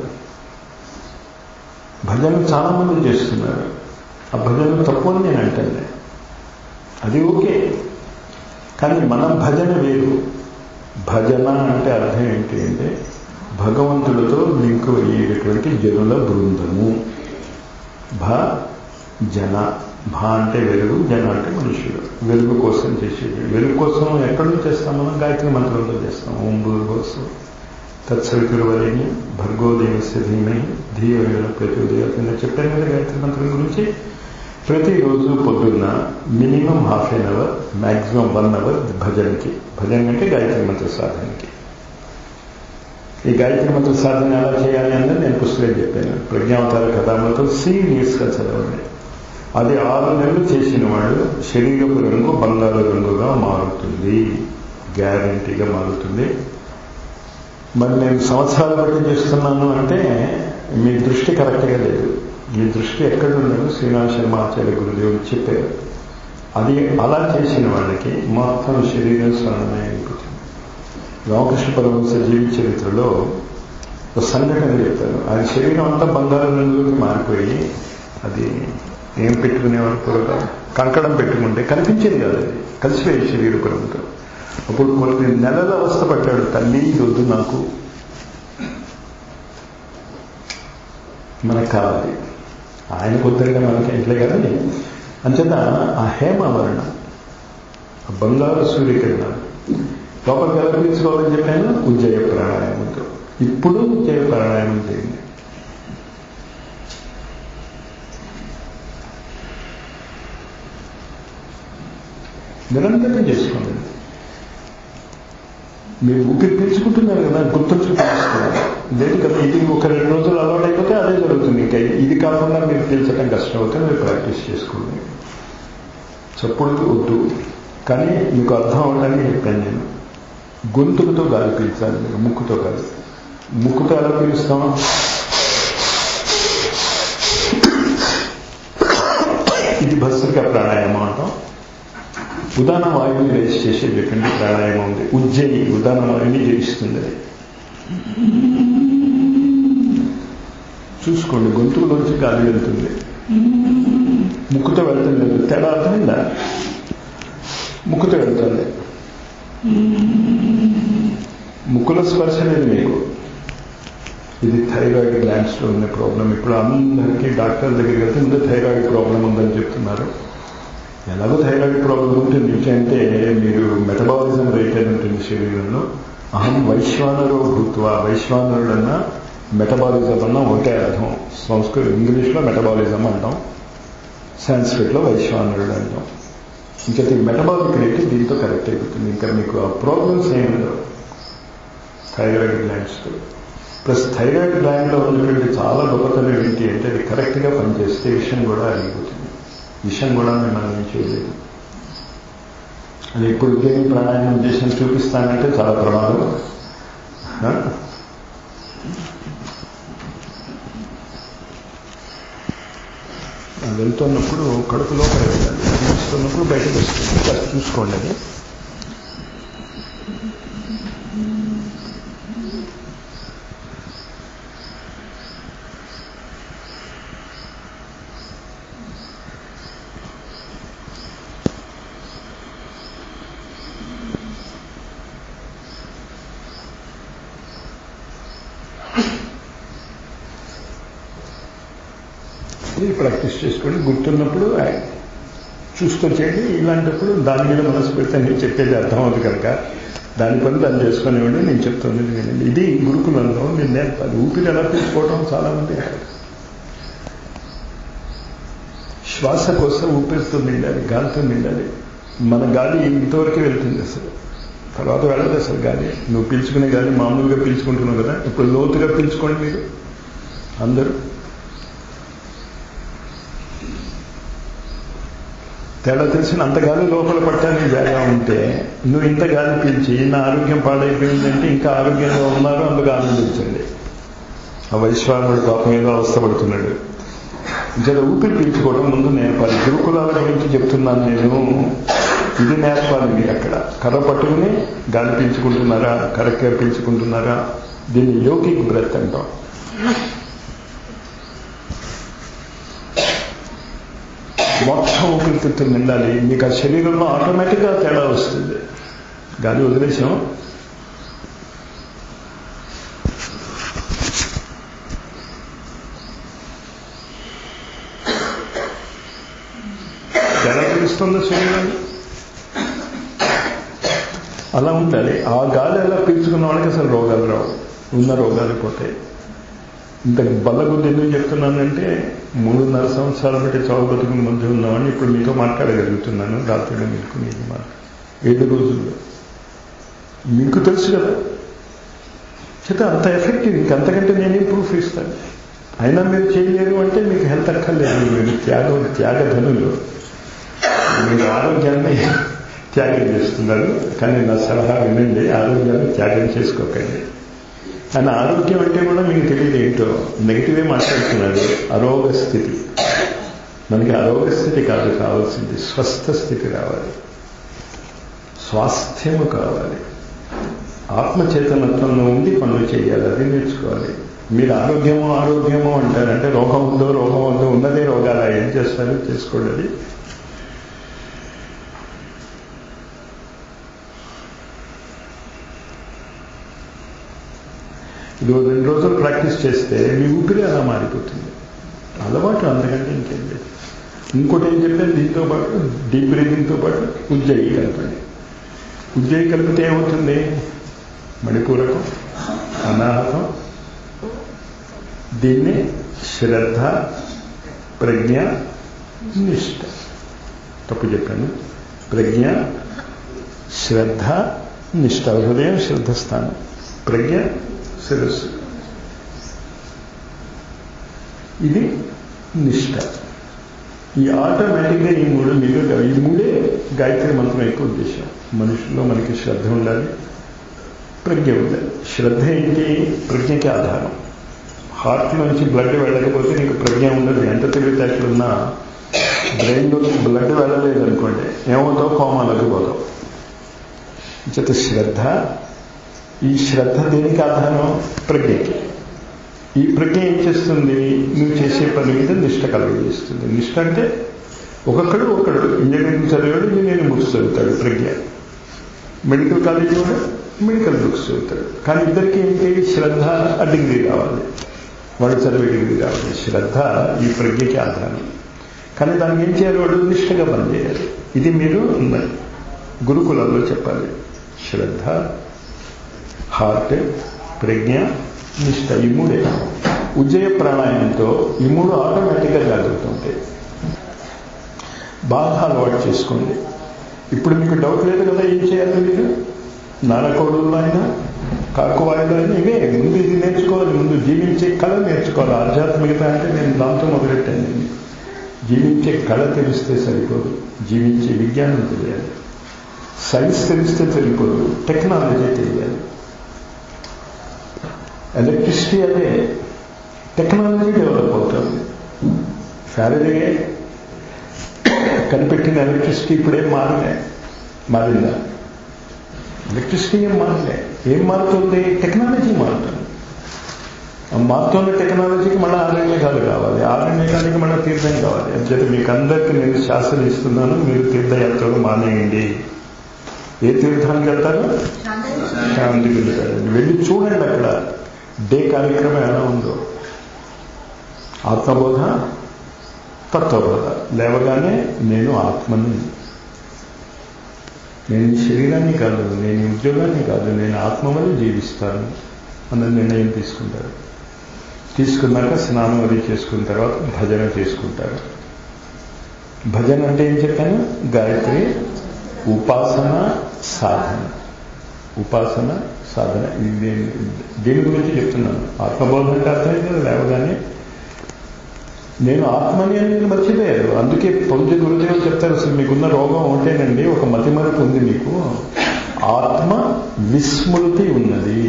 Speaker 1: భజన చాలా మంది చేస్తున్నారు ఆ భజన తప్పు అని నేను అంటాను అది ఓకే కానీ మన భజన వేరు భజన అంటే అర్థం ఏంటి అంటే భగవంతుడితో లింకు అయ్యేటటువంటి జనుల బృందము భ జన భ అంటే వెలుగు జన అంటే మనుషులు వెలుగు కోసం చేసేది వెలుగు కోసం ఎక్కడి నుంచి చేస్తాం మనం గాయత్రి మంత్రంలో చేస్తాం ఓం భూర్భోత్సవం తత్సవితుర్వరేణి భర్గోదేవస్య ధీమై ధీయోగ ప్రచోదయాలు చెప్పాను కదా గాయత్రి మంత్రం గురించి ప్రతిరోజు పొద్దున్న minimum half an hour maximum one hour భజనకి భజన అంటే గాయత్రి మంత్ర సాధనకి ఈ గాయత్రి మంత్ర సాధన ఎలా చేయాలి అన్నది నేను పుస్తకం చెప్పాను ప్రజ్ఞావతార కథామతో సీరియస్గా చదవండి అది ఆరు నెలలు చేసిన వాళ్ళు శరీరపు రంగు బంగారు రంగుగా మారుతుంది గ్యారంటీగా మారుతుంది మరి నేను సంవత్సరాలు బట్టి చేస్తున్నాను అంటే మీ దృష్టి కరెక్ట్గా లేదు మీ దృష్టి ఎక్కడ ఉన్నదో శ్రీనాథ శర్మ ఆచార్య గురుదేవుడు చెప్పారు అది అలా చేసిన వాళ్ళకి మొత్తం శరీరం స్మరణమే అయిపోతుంది రామకృష్ణ పరమహంస జీవిత చరిత్రలో ఒక సంఘటన చెప్పారు ఆయన శరీరం అంతా బంగారు రంగులోకి మారిపోయి అది ఏం పెట్టుకునేవాడు పొరగా కంకణం పెట్టుకుంటే కనిపించేది కాదు అది కలిసిపోయేది శరీరపురంతో అప్పుడు కొన్ని నెలల అవస్థ పడ్డాడు తల్లి వద్దు నాకు మనకు కావాలి ఆయన కొత్తగా మనకి ఇంట్లో కానీ అంచేత ఆ హేమావరణ ఆ బంగారు సూర్యకిరణాలు లోపలికి ఎలా తీసుకోవాలని చెప్పాను ఉజ్జయ ప్రాణాయామంతో ఇప్పుడు ఉజ్జయ ప్రాణాయామం చేయండి నిరంతరం చేసుకోండి మీరు ఊపిరి పీల్చుకుంటున్నారు కదా గుర్తుంచుకుంటున్నారు లేదు కదా ఇది ఒక రెండు రోజులు అలవాటు అయిపోతే అదే జరుగుతుంది ఇంకా ఇది కాకుండా మీరు పీల్చడం కష్టం అవుతుంది మీరు ప్రాక్టీస్ చేసుకోండి చప్పుడు వద్దు కానీ మీకు అర్థం అవడానికి చెప్పాను నేను గొంతుకుతో గాలి పీల్చాలి మీరు ముక్కుతో కాదు ముక్కుతో ఎలా పీలుస్తాం ఇది భస్త్రిక ప్రాణాయామం అంటాం ఉదాన వాయువుని రేస్ చేసేటటువంటి ప్రాణాయామం ఉంది ఉజ్జయి ఉదాన వాయువుని జయిస్తుంది అది చూసుకోండి గొంతులోంచి గాలి వెళ్తుంది ముక్కుతో వెళ్తుంది తేడా అర్థమైందా ముక్కుతో వెళ్తుంది ముక్కుల స్పర్శ లేదు మీకు ఇది థైరాయిడ్ గ్లాండ్స్ లో ఉన్న ప్రాబ్లం ఇప్పుడు అందరికీ డాక్టర్ దగ్గరికి వెళ్తే ముందు థైరాయిడ్ ప్రాబ్లం ఉందని చెప్తున్నారు ఎలాగో థైరాయిడ్ ప్రాబ్లం ఉంటుంది అంటే మీరు మెటబాలిజం రేట్ అని ఉంటుంది శరీరంలో అహం వైశ్వానరో భూత్వ వైశ్వానరుడన్నా మెటబాలిజం అన్నా ఒకటే అర్థం సంస్కృత ఇంగ్లీష్లో మెటబాలిజం అంటాం సాంస్క్రిట్లో వైశ్వానరుడు అంటాం ఇంకా మెటబాలిక్ రేట్ దీంతో కరెక్ట్ అయిపోతుంది ఇంకా మీకు ఆ ప్రాబ్లమ్స్ ఏమి ఉండవు థైరాయిడ్ గ్లాండ్స్తో ప్లస్ థైరాయిడ్ గ్లాండ్లో ఉన్నటువంటి చాలా గొప్పతనం ఏంటి అంటే అది కరెక్ట్గా పనిచేస్తే విషయం కూడా అరిగిపోతుంది విషయం కూడా మిమ్మల్ని ఏం చేయలేదు అది ఎప్పుడు ఉద్యోగం ప్రాణాయామం చేసిన చూపిస్తానంటే చాలా ప్రమాదం ఆ? అది వెళ్తున్నప్పుడు కడుపు లోపల వెళ్ళాలి చూస్తున్నప్పుడు బయటకు వస్తుంది కాస్త చూసుకోండి అది ఇది ప్రాక్టీస్ చేసుకోండి గుర్తున్నప్పుడు ఆ- చూస్తూ చేయండి ఇలాంటప్పుడు దాని మీద మనసు పెడితే నేను చెప్పేది అర్థమవుతుంది కనుక దాని పని దాన్ని చేసుకునేవాడి నేను చెప్తున్నది వినండి ఇది గురుకులంలో నేను నేర్పాలి ఊపిరి ఎలా తీసుకోవడం చాలా మంది రాదు. శ్వాస కోసం ఊపిరితో నిండాలి గాలితో నిండాలి మన గాలి ఇంతవరకు వెళ్తుంది అసలు తర్వాత వెళ్ళదు అసలు గాలి నువ్వు పీల్చుకునే గాలి మామూలుగా పీల్చుకుంటున్నావు కదా ఇప్పుడు లోతుగా పీల్చుకోండి మీరు అందరూ తేడా తెలిసిన అంత గాలి లోపల పట్టడానికి జాగా ఉంటే నువ్వు ఇంత గాలి పీల్చి నా ఆరోగ్యం పాడైపోయిందంటే ఇంకా ఆరోగ్యంగా ఉన్నారు అందుకు ఆనందించండి ఆ వైశ్వానుడు పాపం ఏదో అవస్థపడుతున్నాడు జర ఊపిరి పీల్చుకోవడం ముందు నేర్పాలి గురుకులాల గురించి చెప్తున్నాను నేను ఇది నేర్పాలి మీరు అక్కడ కర్ర పట్టుకుని గాలి పీల్చుకుంటున్నారా కరెక్ట్గా పీల్చుకుంటున్నారా దీన్ని యోగిక్ బ్రెత్ అంటాం మొత్తం ఊపిరితిత్తులు నిండాలి మీకు ఆ శరీరంలో ఆటోమేటిక్గా తేడా వస్తుంది గాలి వదిలేసాం ఎలా తెలుస్తుందో శరీరాన్ని అలా ఉండాలి ఆ గాలి ఎలా పీల్చుకున్న వాళ్ళకి అసలు రోగాలు రావు ఉన్న రోగాలు పోతాయి ఇంత బల్లగుద్ది ఎందుకు చెప్తున్నానంటే మూడున్నర సంవత్సరాల బట్టి చావు బతుకుని మధ్య ఉన్నామని ఇప్పుడు మీతో మాట్లాడగలుగుతున్నాను రాత్రి మీకు మీకు మాట ఏడు రోజుల్లో మీకు తెలుసు కదా చేత అంత ఎఫెక్టివ్ ఇంకంతకంటే నేనేం ప్రూఫ్ ఇస్తాను అయినా మీరు చేయలేరు అంటే మీకు హెల్త్ అక్కర్లేదు మీరు త్యాగం త్యాగధనులు మీరు ఆరోగ్యాన్ని త్యాగం చేస్తున్నారు కానీ నా సలహా వినండి ఆరోగ్యాన్ని త్యాగం చేసుకోకండి కానీ ఆరోగ్యం అంటే కూడా మీకు తెలియదు ఏంటో నెగిటివే మాట్లాడుతున్నారు అరోగ స్థితి మనకి అరోగ స్థితి కాదు కావాల్సింది స్వస్థ స్థితి రావాలి స్వాస్థ్యము కావాలి ఆత్మచేతనత్వంలో ఉండి పనులు చేయాలి అది నేర్చుకోవాలి మీరు ఆరోగ్యమో ఆరోగ్యమో అంటారంటే రోగం ఉందో రోగం ఉందో ఉన్నదే రోగాలు ఏం చేస్తారు చేసుకోండి అది ఇది ఓ రెండు రోజులు ప్రాక్టీస్ చేస్తే మీ ఊపిరి అలా మారిపోతుంది అలవాటు అంతకంటే ఇంకేం లేదు ఇంకోటి ఏం చెప్పాను దీంతో పాటు డీప్ బ్రీదింగ్తో పాటు ఉజ్జయి కలపండి ఉజ్జయి కలిపితే ఏమవుతుంది మణిపూరకం అనాహతం దీన్ని శ్రద్ధ ప్రజ్ఞ నిష్ట తప్పు చెప్పాను ప్రజ్ఞ శ్రద్ధ నిష్ట హృదయం శ్రద్ధ స్థానం ప్రజ్ఞ శిరస్సు ఇది నిష్ట ఈ ఆటోమేటిక్గా ఈ మూడు మీకు ఈ మూడే గాయత్రి మంత్రం ఎక్కువ ఉద్దేశం మనుషుల్లో మనకి శ్రద్ధ ఉండాలి ప్రజ్ఞ ఉండాలి శ్రద్ధ ఏంటి ప్రజ్ఞకి ఆధారం హార్ట్ నుంచి బ్లడ్ వెళ్ళకపోతే నీకు ప్రజ్ఞ ఉండదు ఎంత తెలివితేటలున్నా బ్రెయిన్లోకి బ్లడ్ వెళ్ళలేదు అనుకోండి ఏమవుతావు కోమాలకు పోతావు చేత శ్రద్ధ ఈ శ్రద్ధ దేనికి ఆధారం ప్రజ్ఞకి ఈ ప్రజ్ఞ ఏం చేస్తుంది నువ్వు చేసే పని మీద నిష్ట కలుగజేస్తుంది నిష్ట అంటే ఒక్కొక్కడు ఒకడు ఇంజనీరింగ్ చదివాడు ఇంజనీరింగ్ బుక్స్ చదువుతాడు ప్రజ్ఞ మెడికల్ కాలేజ్ కూడా మెడికల్ బుక్స్ చదువుతాడు కానీ ఇద్దరికి ఏంటి శ్రద్ధ ఆ డిగ్రీ కావాలి వాడు చదివే డిగ్రీ కావాలి శ్రద్ధ ఈ ప్రజ్ఞకి ఆధారం కానీ దానికి ఏం చేయాలి వాడు నిష్ఠగా పనిచేయాలి ఇది మీరు గురుకులంలో చెప్పాలి శ్రద్ధ హార్ట్ ప్రజ్ఞ నిష్ట ఈ మూడే ఉజ్జయ ప్రాణాయామంతో ఈ మూడు ఆటోమేటిక్గా జాగ్రత్తుంటాయి బాగా అలవాటు చేసుకోండి ఇప్పుడు మీకు డౌట్ లేదు కదా ఏం చేయాలి మీరు నానకోడుల్లో అయినా కాకువాయిలో అయినా ఇవే ముందు ఇది నేర్చుకోవాలి ముందు జీవించే కళ నేర్చుకోవాలి ఆధ్యాత్మికత అంటే నేను దాంతో మొదలెట్టాను నేను జీవించే కళ తెలిస్తే సరిపోదు జీవించే విజ్ఞానం తెలియాలి సైన్స్ తెలిస్తే సరిపోదు టెక్నాలజీ తెలియాలి ఎలక్ట్రిసిటీ అదే టెక్నాలజీ డెవలప్ అవుతుంది ఫ్యారడే కనిపెట్టిన ఎలక్ట్రిసిటీ ఇప్పుడేం మారలే మారిందా ఎలక్ట్రిసిటీ ఏం మారలే ఏం మారుతుంది టెక్నాలజీ మారుతుంది ఆ మారుతున్న టెక్నాలజీకి మళ్ళీ ఆరణ్యకాలు కావాలి ఆరణ్యకాలకి మళ్ళీ తీర్థం కావాలి అంటే మీకు అందరికీ నేను శాస్త్రం ఇస్తున్నాను మీరు తీర్థయాత్రలు మానేయండి ఏ తీర్థానికి వెళ్తారు శాంతికి వెళ్తారు వెళ్ళి చూడండి అక్కడ డే కార్యక్రమం ఎలా ఉందో ఆత్మబోధ తత్వబోధ లేవగానే నేను ఆత్మని నేను ఈ శరీరాన్ని కాదు నేను ఈ ఉద్యోగాన్ని కాదు నేను ఆత్మ వల్ల జీవిస్తాను అన్న నిర్ణయం తీసుకుంటారు తీసుకున్నాక స్నానం అది చేసుకున్న తర్వాత భజన చేసుకుంటారు భజన అంటే ఏం చెప్పాను గాయత్రి ఉపాసన సాధన ఉపాసన సాధన ఇది దేని- దేని గురించి చెప్తున్నాను ఆత్మబోధన అంటే అర్థం కదా లేవగానే నేను ఆత్మని అని నేను మర్చిపోయారు అందుకే పొంది గురుదేవులు చెప్తారు అసలు మీకున్న రోగం ఒకటేనండి ఒక మతిమరుపు ఉంది మీకు ఆత్మ విస్మృతి ఉన్నది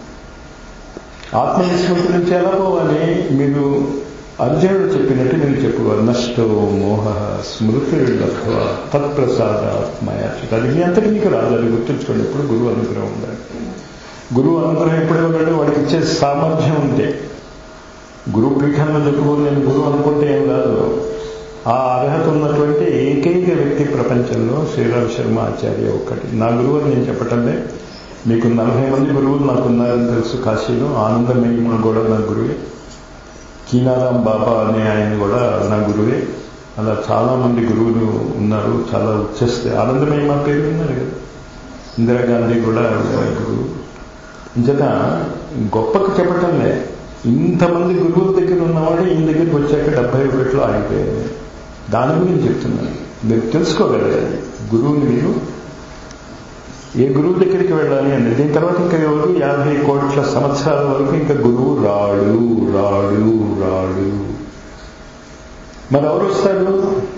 Speaker 1: ఆత్మ విస్మృతి నుంచి ఎలా పోవాలి మీరు అర్జునుడు చెప్పినట్టు మీరు చెప్పుకోవాలి నష్టో మోహ స్మృతి తత్ప్రసాద ఆత్మయాచిత అది మీ అంతటి మీకు రాదు అది గుర్తుంచుకోండి ఎప్పుడు గురువు అనుగ్రహం ఉండాలి గురువు అనుగ్రహం ఎప్పుడే ఉన్నాడు వాడికి ఇచ్చే సామర్థ్యం ఉంటే గురువు పీఠంలో చెప్పుకోని నేను గురువు అనుకుంటే ఏం కాదు ఆ అర్హత ఉన్నటువంటి ఏకైక వ్యక్తి ప్రపంచంలో శ్రీరామ్ శర్మ ఆచార్య ఒక్కటి నా గురువు అని నేను చెప్పటంలే మీకు నలభై మంది గురువులు నాకున్నారని తెలుసు కాశీలో ఆనందమయ్య కూడా నా గురువే కీనారాం బాబా అనే ఆయన కూడా నా గురువే అలా చాలా మంది గురువులు ఉన్నారు చాలా ఉచ్చేస్తే ఆనందమయ్య మా పేరు ఉన్నారు కదా ఇందిరాగాంధీ కూడా ఆవిడ గురువు ఇంచేత గొప్పకు చెప్పటంలే ఇంతమంది గురువుల దగ్గర ఉన్నవాడు ఈయన దగ్గరికి వచ్చాక డెబ్బై ఒకటిలో ఆగిపోయారు దాని గురించి చెప్తున్నాను మీరు తెలుసుకోగలగాలి గురువుని మీరు ఏ గురువు దగ్గరికి వెళ్ళాలి అని దీని తర్వాత ఇంకా ఎవరు యాభై కోట్ల సంవత్సరాల వరకు ఇంకా గురువు రాడు రాడు రాడు మరి ఎవరు వస్తాడు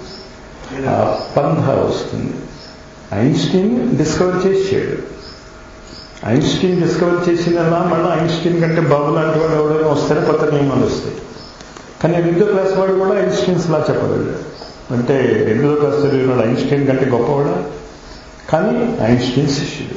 Speaker 1: ఆ పంధ వస్తుంది ఐన్స్టీన్ డిస్కవర్ చేసాడు ఐన్స్టీన్ డిస్కవర్ చేసినలా మళ్ళీ ఐన్స్టీన్ కంటే బాబు లాంటి వాడు ఎవడైనా వస్తాడే కొత్త నియమాలు వస్తాయి కానీ రెండో క్లాస్ వాడు కూడా ఐన్స్టీన్స్ లా చెప్పగలడు అంటే రెండో క్లాస్ చదివిన వాడు ఐన్స్టీన్ కంటే గొప్పవాడా కానీ ఐన్స్టీన్ శిష్యుడు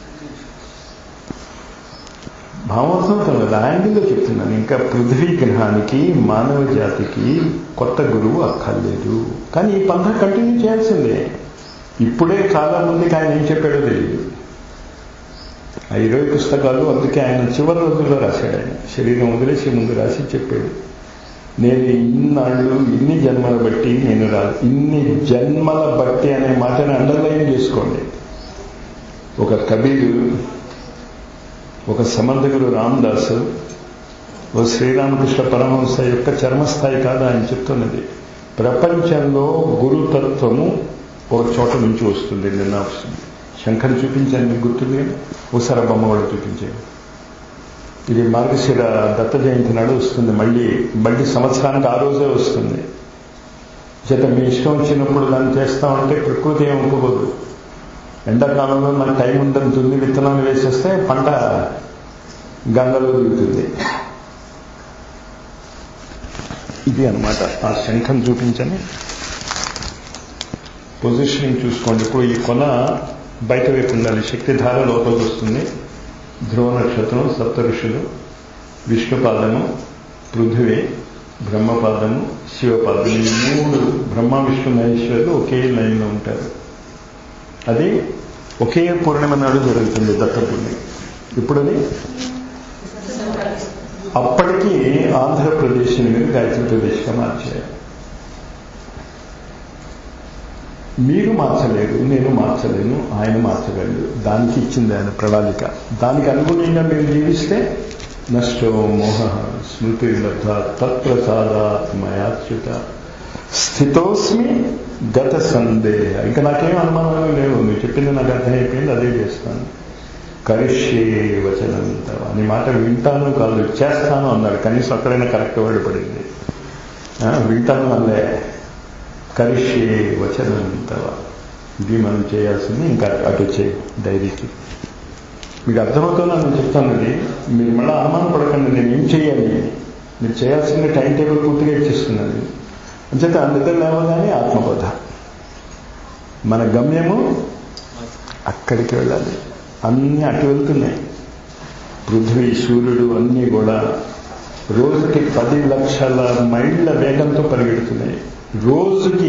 Speaker 1: భావోత్సవం కదా యాంగిల్లో చెప్తున్నాను ఇంకా పృథ్వీ గ్రహానికి మానవ జాతికి కొత్త గురువు అక్కర్లేదు కానీ ఈ పంథ కంటిన్యూ చేయాల్సిందే ఇప్పుడే చాలా మందికి ఆయన ఏం చెప్పాడో తెలియదు ఆ ఇరవై పుస్తకాలు అందుకే ఆయన చివరి రోజుల్లో రాశాడు ఆయన శరీరం వదిలేసి ముందు రాసి చెప్పాడు నేను ఇన్నాళ్ళు ఇన్ని జన్మల బట్టి నేను రా ఇన్ని జన్మల బట్టి అనే మాటని అండర్లైన్ చేసుకోండి ఒక కబీరు ఒక సమంతగురు రామదాసు ఓ శ్రీరామకృష్ణ పరమహంస యొక్క చర్మస్థాయి కాదు ఆయన చెప్తున్నది ప్రపంచంలో గురుతత్వము ఒక చోట నుంచి వస్తుంది నిన్న వస్తుంది శంకర్ చూపించాను మీకు గుర్తుంది ఒకసారి ఆ బొమ్మ కూడా చూపించాను ఇది మార్గశిర దత్త జయంతి నాడు వస్తుంది మళ్ళీ మళ్ళీ సంవత్సరానికి ఆ రోజే వస్తుంది చేత మీ ఇష్టం వచ్చినప్పుడు దాన్ని చేస్తామంటే ప్రకృతి ఏం ఒప్పుకోదు ఎండాకాలంలో నాకు టైం ఉందని దున్ని విత్తనాలు వేసేస్తే పంట గంగలో దిగుతుంది ఇది అనమాట ఆ శంఖం చూపించని పొజిషనింగ్ చూసుకోండి ఇప్పుడు ఈ కొన బయట వైపు ఉండాలి శక్తిధార లోపలికి వస్తుంది ధ్రువ నక్షత్రం సప్త ఋషులు విష్ణుపాదము పృథివీ బ్రహ్మపాదము శివపాదము ఈ మూడు బ్రహ్మ విష్ణు మహేశ్వరులు ఒకే లైన్లో ఉంటారు అది ఒకే పూర్ణిమ నాడు జరుగుతుంది దత్త పూర్ణిమ ఇప్పుడది అప్పటికి ఆంధ్రప్రదేశ్ని మీరు గాయత్రి ప్రదేశ్గా మార్చారు మీరు మార్చలేరు నేను మార్చలేను ఆయన మార్చగలడు దానికి ఇచ్చింది ఆయన ప్రణాళిక దానికి అనుగుణంగా మీరు జీవిస్తే నష్టో మోహ స్మృతి లబ్ధ తత్ప్రసాదాత్మయాచ్యుత స్థితోస్మి గత సందేహ ఇంకా నాకేం అనుమానాలు లేవు నువ్వు చెప్పింది నాకు అర్థమైపోయింది అదే చేస్తాను కరిష్యే వచనం తవ అని మాట వింటాను కాదు చేస్తాను అన్నాడు కనీసం అక్కడైనా కరెక్ట్ వర్డ్ పడింది ఆ, వింటాను అల్లే కరిష్యే వచనం తవ ఇది మనం చేయాల్సింది ఇంకా అటు చేయి డైరీకి మీకు అర్థమవుతుందో నేను చెప్తానండి మీరు మళ్ళీ అనుమానం పడకండి నేను ఏం చేయాలి మీరు చేయాల్సిన టైం టేబుల్ పూర్తిగా ఇచ్చేస్తున్నాను అంచేత నిద్ర లేవగానే ఆత్మబోధ మన గమ్యము అక్కడికి వెళ్ళాలి అన్నీ అటు వెళ్తున్నాయి పృథ్వీ సూర్యుడు అన్నీ కూడా రోజుకి పది లక్షల మైళ్ళ వేగంతో పరిగెడుతున్నాయి రోజుకి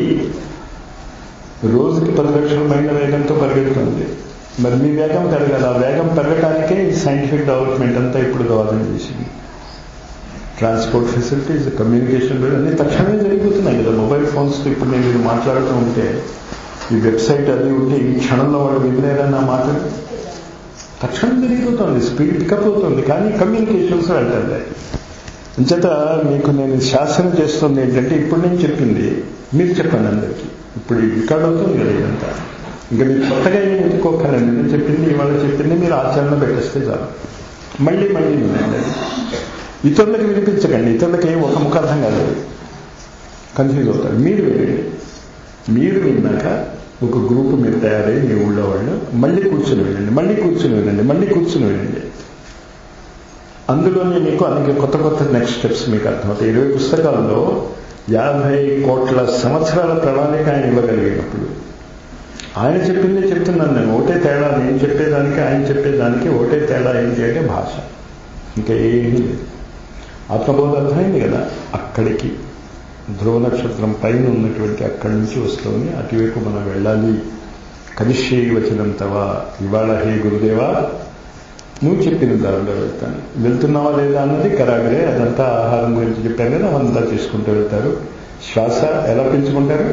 Speaker 1: రోజుకి పది లక్షల మైళ్ళ వేగంతో పరిగెడుతుంది మరి మీ వేగం పెరగాలి ఆ వేగం పెరగటానికే ఈ సైంటిఫిక్ డెవలప్మెంట్ అంతా ఇప్పుడు దోహదం చేసింది ట్రాన్స్పోర్ట్ ఫెసిలిటీస్ కమ్యూనికేషన్ అన్ని తక్షణమే జరిగిపోతున్నాయి కదా మొబైల్ ఫోన్స్తో ఇప్పుడు నేను ఇది మాట్లాడుతూ ఉంటే ఈ వెబ్సైట్ అది ఉంటే ఈ క్షణంలో వాళ్ళు వినలేరా నా మాట తక్షణం జరిగిపోతుంది స్పీడ్ పికప్ అవుతుంది కానీ కమ్యూనికేషన్స్ వెళ్తాయి అంచేత మీకు నేను శాసనం చేస్తుంది ఏంటంటే ఇప్పుడు నేను చెప్పింది మీరు చెప్పండి అందరికీ ఇప్పుడు ఈ రికార్డ్ అవుతుంది కదా ఇదంతా ఇంకా మీరు కొత్తగా ఏమి ఎదుకోకరండి నేను చెప్పింది ఇవాళ చెప్పింది మీరు ఆచరణ పెట్టేస్తే చాలు మళ్ళీ మళ్ళీ వినండి అది ఇతరులకు వినిపించకండి ఇతరులకి ఏం ఒక ముఖార్థం కాదు అది కన్ఫ్యూజ్ అవుతారు మీరు వినండి మీరు విన్నాక ఒక గ్రూప్ మీరు తయారై మీ ఊళ్ళో వాళ్ళు మళ్ళీ కూర్చుని వినండి మళ్ళీ కూర్చుని వినండి మళ్ళీ కూర్చుని వినండి అందులోనే మీకు అనేక కొత్త కొత్త నెక్స్ట్ స్టెప్స్ మీకు అర్థమవుతాయి ఇరవై పుస్తకాల్లో యాభై కోట్ల సంవత్సరాల ప్రణాళిక ఆయన ఇవ్వగలిగినప్పుడు ఆయన చెప్పిందే చెప్తున్నాను నేను ఒకటే తేడా నేను చెప్పేదానికి ఆయన చెప్పేదానికి ఒకటే తేడా ఏంటి అంటే భాష ఇంకా ఏమీ లేదు ఆత్మబోధ అర్థమైంది కదా అక్కడికి ధ్రువ నక్షత్రం పైన ఉన్నటువంటి అక్కడి నుంచి వస్తుంది అటువైపు మనం వెళ్ళాలి కనిష్యే వచనం తవా ఇవాళ హే గురుదేవా నువ్వు చెప్పిన దారిలో వెళ్తాను వెళ్తున్నావా లేదా అన్నది కరాగరే అదంతా ఆహారం గురించి చెప్పాను కదా అదంతా చేసుకుంటూ వెళ్తారు శ్వాస ఎలా పెంచుకుంటారు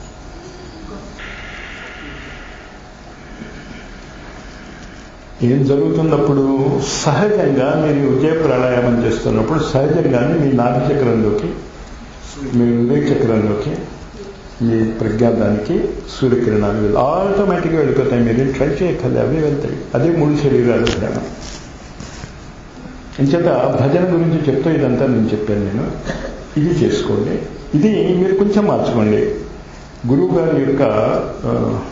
Speaker 1: ఏం జరుగుతున్నప్పుడు సహజంగా మీరు ఉదయ ప్రాణాయామం చేస్తున్నప్పుడు సహజంగానే మీ నాభి చక్రంలోకి మీ హృదయ చక్రంలోకి మీ ప్రజ్ఞానానికి సూర్యకిరణాలు వెళ్ళి ఆటోమేటిక్గా వెళ్ళిపోతాయి మీరు ట్రై చేయక్కర్లే అవి వెళ్తాయి అదే మూడు శరీరాలు ధ్యానం ఇంచేత భజన గురించి చెప్తూ ఇదంతా నేను చెప్పాను నేను ఇది చేసుకోండి ఇది మీరు కొంచెం మార్చుకోండి గురువు గారి యొక్క ఆ,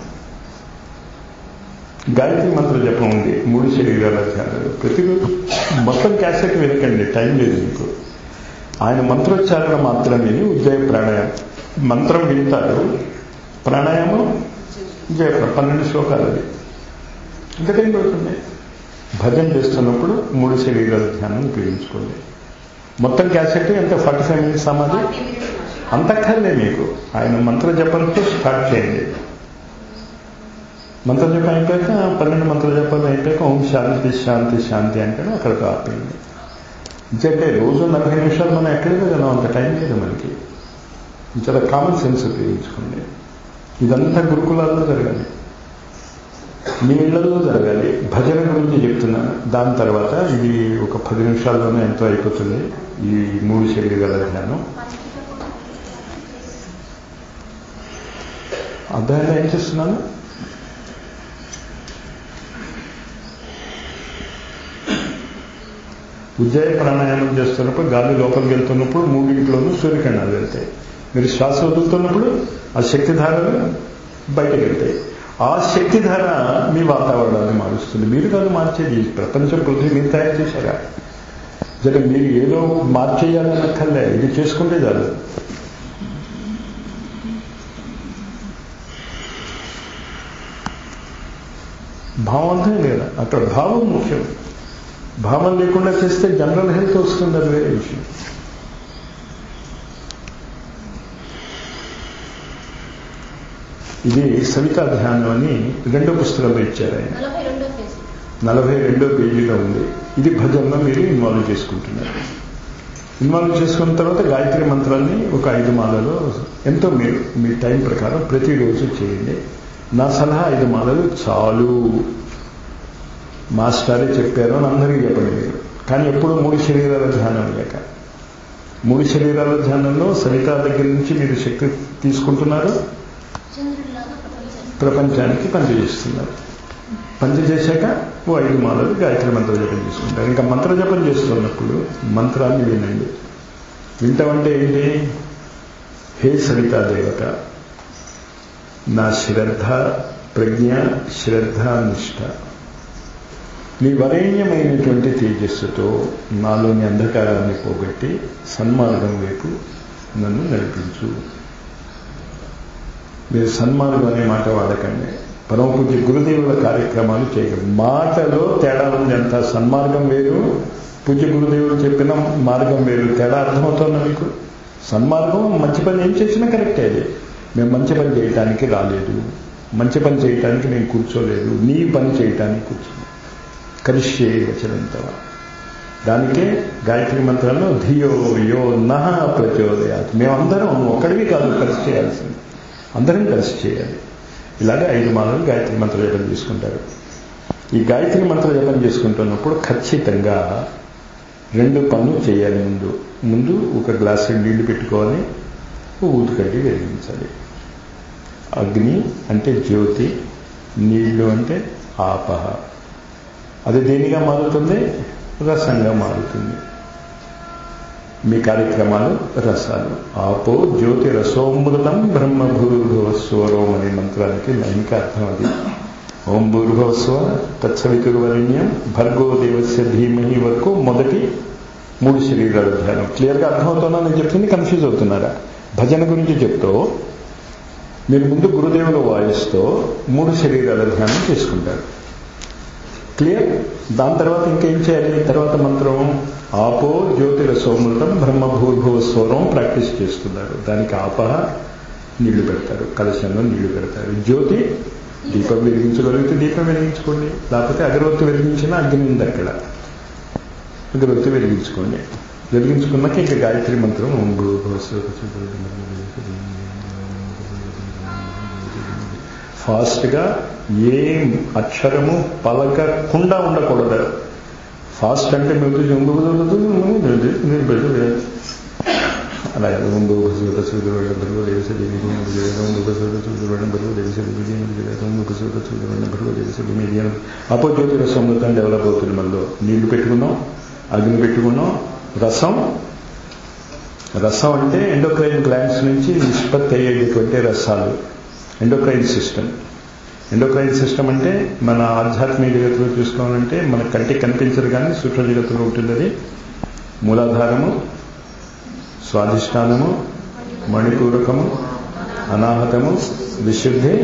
Speaker 1: గాయత్రి మంత్ర జపం ఉంది మూడు శరీరాల ధ్యానాలు ప్రతిరోజు మొత్తం క్యాసెట్ వినకండి టైం లేదు మీకు ఆయన మంత్రోచ్చారణ మాత్రం విని ఉజ్జయ ప్రాణాయామం మంత్రం వింటారు ప్రాణాయామం జయ పన్నెండు శ్లోకాలు అది ఎంత టైం పడుతుంది భజన చేస్తున్నప్పుడు మూడు శరీరాల ధ్యానం ఉపయోగించుకోండి మొత్తం క్యాసెట్ ఎంత ఫార్టీ ఫైవ్ మినిట్స్ సమాధి అంతక్కర్లే మీకు ఆయన మంత్ర జపంతో స్టార్ట్ చేయండి మంత్ర జపం అయిపోయాక పన్నెండు మంత్ర జపాలు అయిపోయాక ఓం శాంతి శాంతి శాంతి అంటే అక్కడికి ఆపింది అంటే రోజు నలభై నిమిషాలు మనం ఎక్కడికి కదా అంత టైం లేదు మనకి చాలా కామన్ సెన్స్ ఉపయోగించుకోండి ఇదంతా గురుకులాల్లో జరగాలి మీ ఇళ్లలో జరగాలి భజన గురించి చెప్తున్నాను దాని తర్వాత ఇది ఒక పది నిమిషాల్లోనే ఎంతో అయిపోతుంది ఈ మూడు శరీరాల ధ్యానం అర్థమైనా ఏం చేస్తున్నాను ఉజ్జాయ ప్రాణాయామం చేస్తున్నప్పుడు గాలి లోపలికి వెళ్తున్నప్పుడు మూడింట్లోనూ సూర్యకిరణాలు వెళ్తాయి మీరు శ్వాస వదులుతున్నప్పుడు ఆ శక్తిధారలు బయటకు వెళ్తాయి ఆ శక్తిధార మీ వాతావరణాన్ని మారుస్తుంది మీరు కాదు మార్చేది ఈ ప్రపంచం పృథ్వీ మీరు తయారు చేశారా జర మీరు ఏదో మార్చేయాలన్నక్కర్లే ఇది చేసుకుంటే చాలు భావం అర్థం లేదా అక్కడ భావం ముఖ్యం భావం లేకుండా చేస్తే జనరల్ హెల్త్ వస్తుంది అది వేరే విషయం ఇది సవితా ధ్యానం అని రెండో పుస్తకంలో ఇచ్చారు ఆయన
Speaker 2: నలభై రెండో పేజీ
Speaker 1: నలభై రెండో పేజీలో ఉంది ఇది భజనలో మీరు ఇన్వాల్వ్ చేసుకుంటున్నారు ఇన్వాల్వ్ చేసుకున్న తర్వాత గాయత్రి మంత్రాన్ని ఒక ఐదు మాలలో ఎంతో మీరు మీ టైం ప్రకారం ప్రతిరోజు చేయండి నా సలహా ఐదు మాలలు చాలు మాస్టరే చెప్పారు అని అందరికీ చెప్పండి మీరు కానీ ఎప్పుడు మూడు శరీరాల ధ్యానం లేక మూడు శరీరాల ధ్యానంలో సవితా దగ్గర నుంచి మీరు శక్తి తీసుకుంటున్నారు
Speaker 2: చంద్రుడిలాగా ప్రపంచం
Speaker 1: ప్రపంచానికి పనిచేస్తున్నారు పంచ చేశాక ఓ ఐదు మాలలు గాయత్రి మంత్ర జపం చేసుకుంటారు ఇంకా మంత్ర జపం చేస్తున్నప్పుడు మంత్రాన్ని వినండి వింటామంటే ఏంటి హే సవితా దేవత నా శ్రద్ధ ప్రజ్ఞ శ్రద్ధ నిష్ఠ నీ వరేణ్యమైనటువంటి తేజస్సుతో నాలోని అంధకారాన్ని పోగొట్టి సన్మార్గం వైపు నన్ను నడిపించు మీరు సన్మార్గం అనే మాట వాడకండి పరమ పూజ్య గురుదేవుల కార్యక్రమాలు చేయగలరు మాటలో తేడా ఉంది అంత సన్మార్గం వేరు పూజ్య గురుదేవులు చెప్పిన మార్గం వేరు తేడా అర్థమవుతుందా మీకు సన్మార్గం మంచి పని ఏం చేసినా కరెక్టే అది మేము మంచి పని చేయటానికి రాలేదు మంచి పని చేయటానికి నేను కూర్చోలేదు నీ పని చేయటానికి కూర్చున్నాను కలిసే వచనంతవ దానికే గాయత్రి మంత్రంలో ధియో యో నహ ప్రచోదయాత్ మేమందరం ఒక్కడివి కాదు కలిసి చేయాల్సింది అందరం కలిసి చేయాలి ఇలాగే ఐదు మాలలు గాయత్రి మంత్ర జపం చేసుకుంటారు ఈ గాయత్రి మంత్ర జపం చేసుకుంటున్నప్పుడు ఖచ్చితంగా రెండు పనులు చేయాలి ముందు ముందు ఒక గ్లాసు నీళ్లు పెట్టుకోవాలి ఊదుకడ్డి వెలిగించాలి అగ్ని అంటే జ్యోతి నీళ్లు అంటే ఆపహ అది దేనిగా మారుతుంది రసంగా మారుతుంది మీ కార్యక్రమాలు రసాలు ఆపో జ్యోతి రసోమృతం బ్రహ్మభూర్భువస్వరం అనే మంత్రానికి లైంగిక అర్థం అది ఓం భూర్భవస్వ తత్సవితుర్వరణ్యం భర్గో దేవస్య ధీమహి వరకు మొదటి మూడు శరీరాల ధ్యానం క్లియర్గా అర్థమవుతున్నా నేను చెప్తుంది కన్ఫ్యూజ్ అవుతున్నారా భజన గురించి చెప్తూ మీరు ముందు గురుదేవుల వాయిస్తో మూడు శరీరాల ధ్యానం చేసుకుంటారు క్లియర్ దాని తర్వాత ఇంకేం చేయాలి తర్వాత మంత్రం ఆపో జ్యోతిర సోమృతం బ్రహ్మభూర్భువ స్వరం ప్రాక్టీస్ చేస్తున్నారు దానికి ఆపహ నీళ్లు పెడతారు కలశంలో నీళ్లు పెడతారు జ్యోతి దీపం వెలిగించగలిగితే దీపం వెలిగించుకోండి లేకపోతే అగరవత్తి వెలిగించినా అగ్ని ఉంది అక్కడ అగరవత్తి వెలిగించుకోండి వెలిగించుకున్నాక ఇంకా గాయత్రి మంత్రం ఓం భూర్భువ ఫాస్ట్గా ఏ అక్షరము పలకకుండా ఉండకూడదు ఫాస్ట్ అంటే మీరు అలాగే ముందు భగవత సూర్యుడు భగవ దేవసరి ముందు సూర్యుడు భగవ దేవసరి ముందు సూర్యుడు భగవ దేవసరి మీడియం అపోజ్యోతి రసమృతం డెవలప్ అవుతుంది మనలో నీళ్లు పెట్టుకున్నాం అగ్ని పెట్టుకున్నాం రసం రసం అంటే ఎండోక్రైన్ గ్లాండ్స్ నుంచి నిష్పత్తి అయ్యేటటువంటి రసాలు ఎండోక్రైన్ సిస్టమ్ ఎండోక్రైన్ సిస్టమ్ అంటే మన ఆధ్యాత్మిక జగత్తులో చూసుకోవాలంటే మన కంటికి కనిపించదు కానీ సూక్ష్మ జగత్తులో ఉంటుంది అది మూలాధారము స్వాధిష్టానము మణిపూరకము అనాహతము విశుద్ధి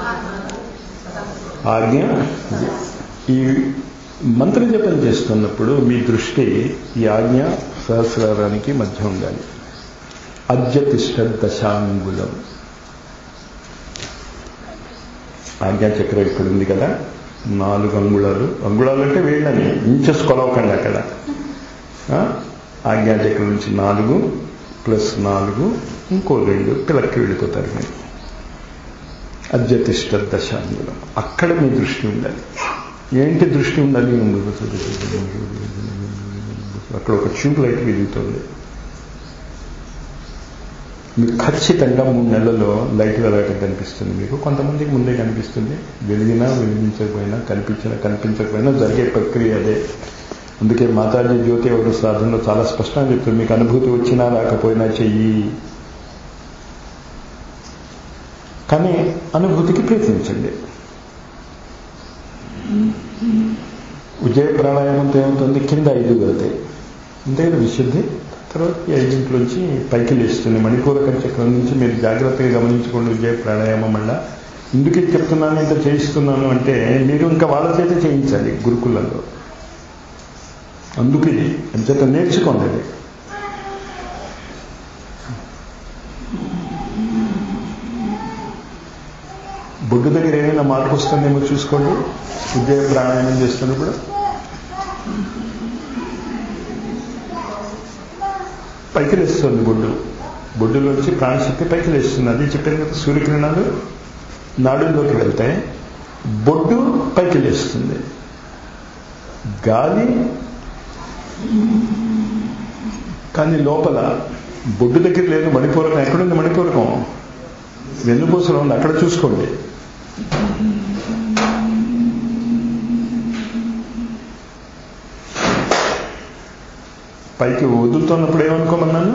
Speaker 1: ఆజ్ఞ ఈ మంత్ర జపం చేస్తున్నప్పుడు మీ దృష్టి ఈ ఆజ్ఞ సహస్రానికి మధ్య ఉండాలి అద్యతిష్ట దశాంగులం ఆజ్ఞాచక్రం ఇక్కడ ఉంది కదా నాలుగు అంగుళాలు అంగుళాలు అంటే వీళ్ళని ఇంచెస్ కొలవకండి అక్కడ ఆజ్ఞాచక్రం నుంచి నాలుగు ప్లస్ నాలుగు ఇంకో రెండు పిల్లకి వెళ్ళిపోతారు మీరు అద్యతిష్ట దశాంగులం అక్కడ మీ దృష్టి ఉండాలి ఏంటి దృష్టి ఉండాలి అక్కడ ఒక ట్యూబ్ లైట్ వెలుగుతుంది మీకు ఖచ్చితంగా మూడు నెలల్లో లైట్ వెలగటం కనిపిస్తుంది మీకు కొంతమందికి ముందే కనిపిస్తుంది వెలిగినా వెలిగించకపోయినా కనిపించినా కనిపించకపోయినా జరిగే ప్రక్రియ అదే అందుకే మాతాజీ జ్యోతి ఎవరు సాధనలో చాలా స్పష్టంగా చెప్తుంది మీకు అనుభూతి వచ్చినా రాకపోయినా చెయ్యి కానీ అనుభూతికి ప్రయత్నించండి ఉజయ ప్రాణాయామంతో ఏమవుతుంది కింద ఐదు వెళ్తాయి అంతే కదా విశుద్ధి తర్వాత ఈ ఐదింట్లోంచి పైకి లేస్తుంది మణిపూరక చక్రం నుంచి మీరు జాగ్రత్తగా గమనించుకోండి విజయ ప్రాణాయామం వల్ల ఎందుకు ఇది చెప్తున్నాను ఇంత చేయిస్తున్నాను అంటే మీరు ఇంకా వాళ్ళ చేత చేయించాలి గురుకులంలో అందుకు ఇది అంచేత నేర్చుకోండి అది బొడ్డు దగ్గర ఏమైనా మార్పు వస్తుందేమో చూసుకోండి ఉద్యోగ ప్రాణాయామం చేస్తున్నప్పుడు పైకి లేస్తుంది బొడ్డు బొడ్డులోంచి ప్రాణశక్తి పైకి లేస్తుంది అది చెప్పాను కదా సూర్యకిరణాలు నాడుల్లోకి వెళ్తాయి బొడ్డు పైకి లేస్తుంది గాలి కానీ లోపల బొడ్డు దగ్గర లేదు మణిపూరకం ఎక్కడుంది మణిపూరకం వెన్నుపూసలో ఉంది అక్కడ చూసుకోండి పైకి వదులుతున్నప్పుడు ఏమనుకోమన్నాను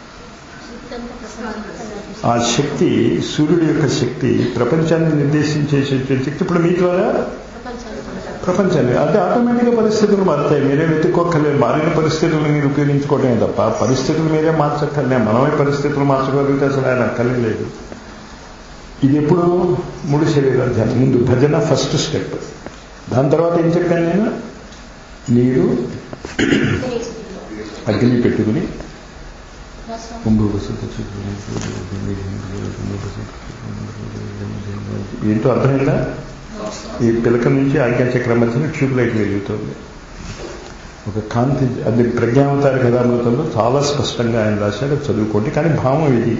Speaker 1: ఆ శక్తి సూర్యుడి యొక్క శక్తి ప్రపంచాన్ని నిర్దేశించే శక్తి ఇప్పుడు మీ ద్వారా ప్రపంచాన్ని అంటే ఆటోమేటిక్గా పరిస్థితులు మారుతాయి మీరే వెతుక్కోక్కర్లేదు మారిన పరిస్థితులను మీరు ఉపయోగించుకోవటమే తప్ప పరిస్థితులు మీరే మార్చక్కర్లే మనమే పరిస్థితులు మార్చగలిగితే అసలు ఆయన అక్కర్లేదు ఇది ఎప్పుడు మూడు శరీరాధ్యానం ముందు భజన ఫస్ట్ స్టెప్ దాని తర్వాత ఏం చెప్పాను నేను నీరు అగ్ని పెట్టుకుని ఏంటో అర్థమైందా ఈ పిలక నుంచి ఆజ్ఞాచక్రం మధ్యన ట్యూబ్ లైట్ వెలుగుతుంది ఒక కాంతి అది ప్రజ్ఞావతార కథామృతంలో చాలా స్పష్టంగా ఆయన రాశాడు చదువుకోండి కానీ భావం ఇది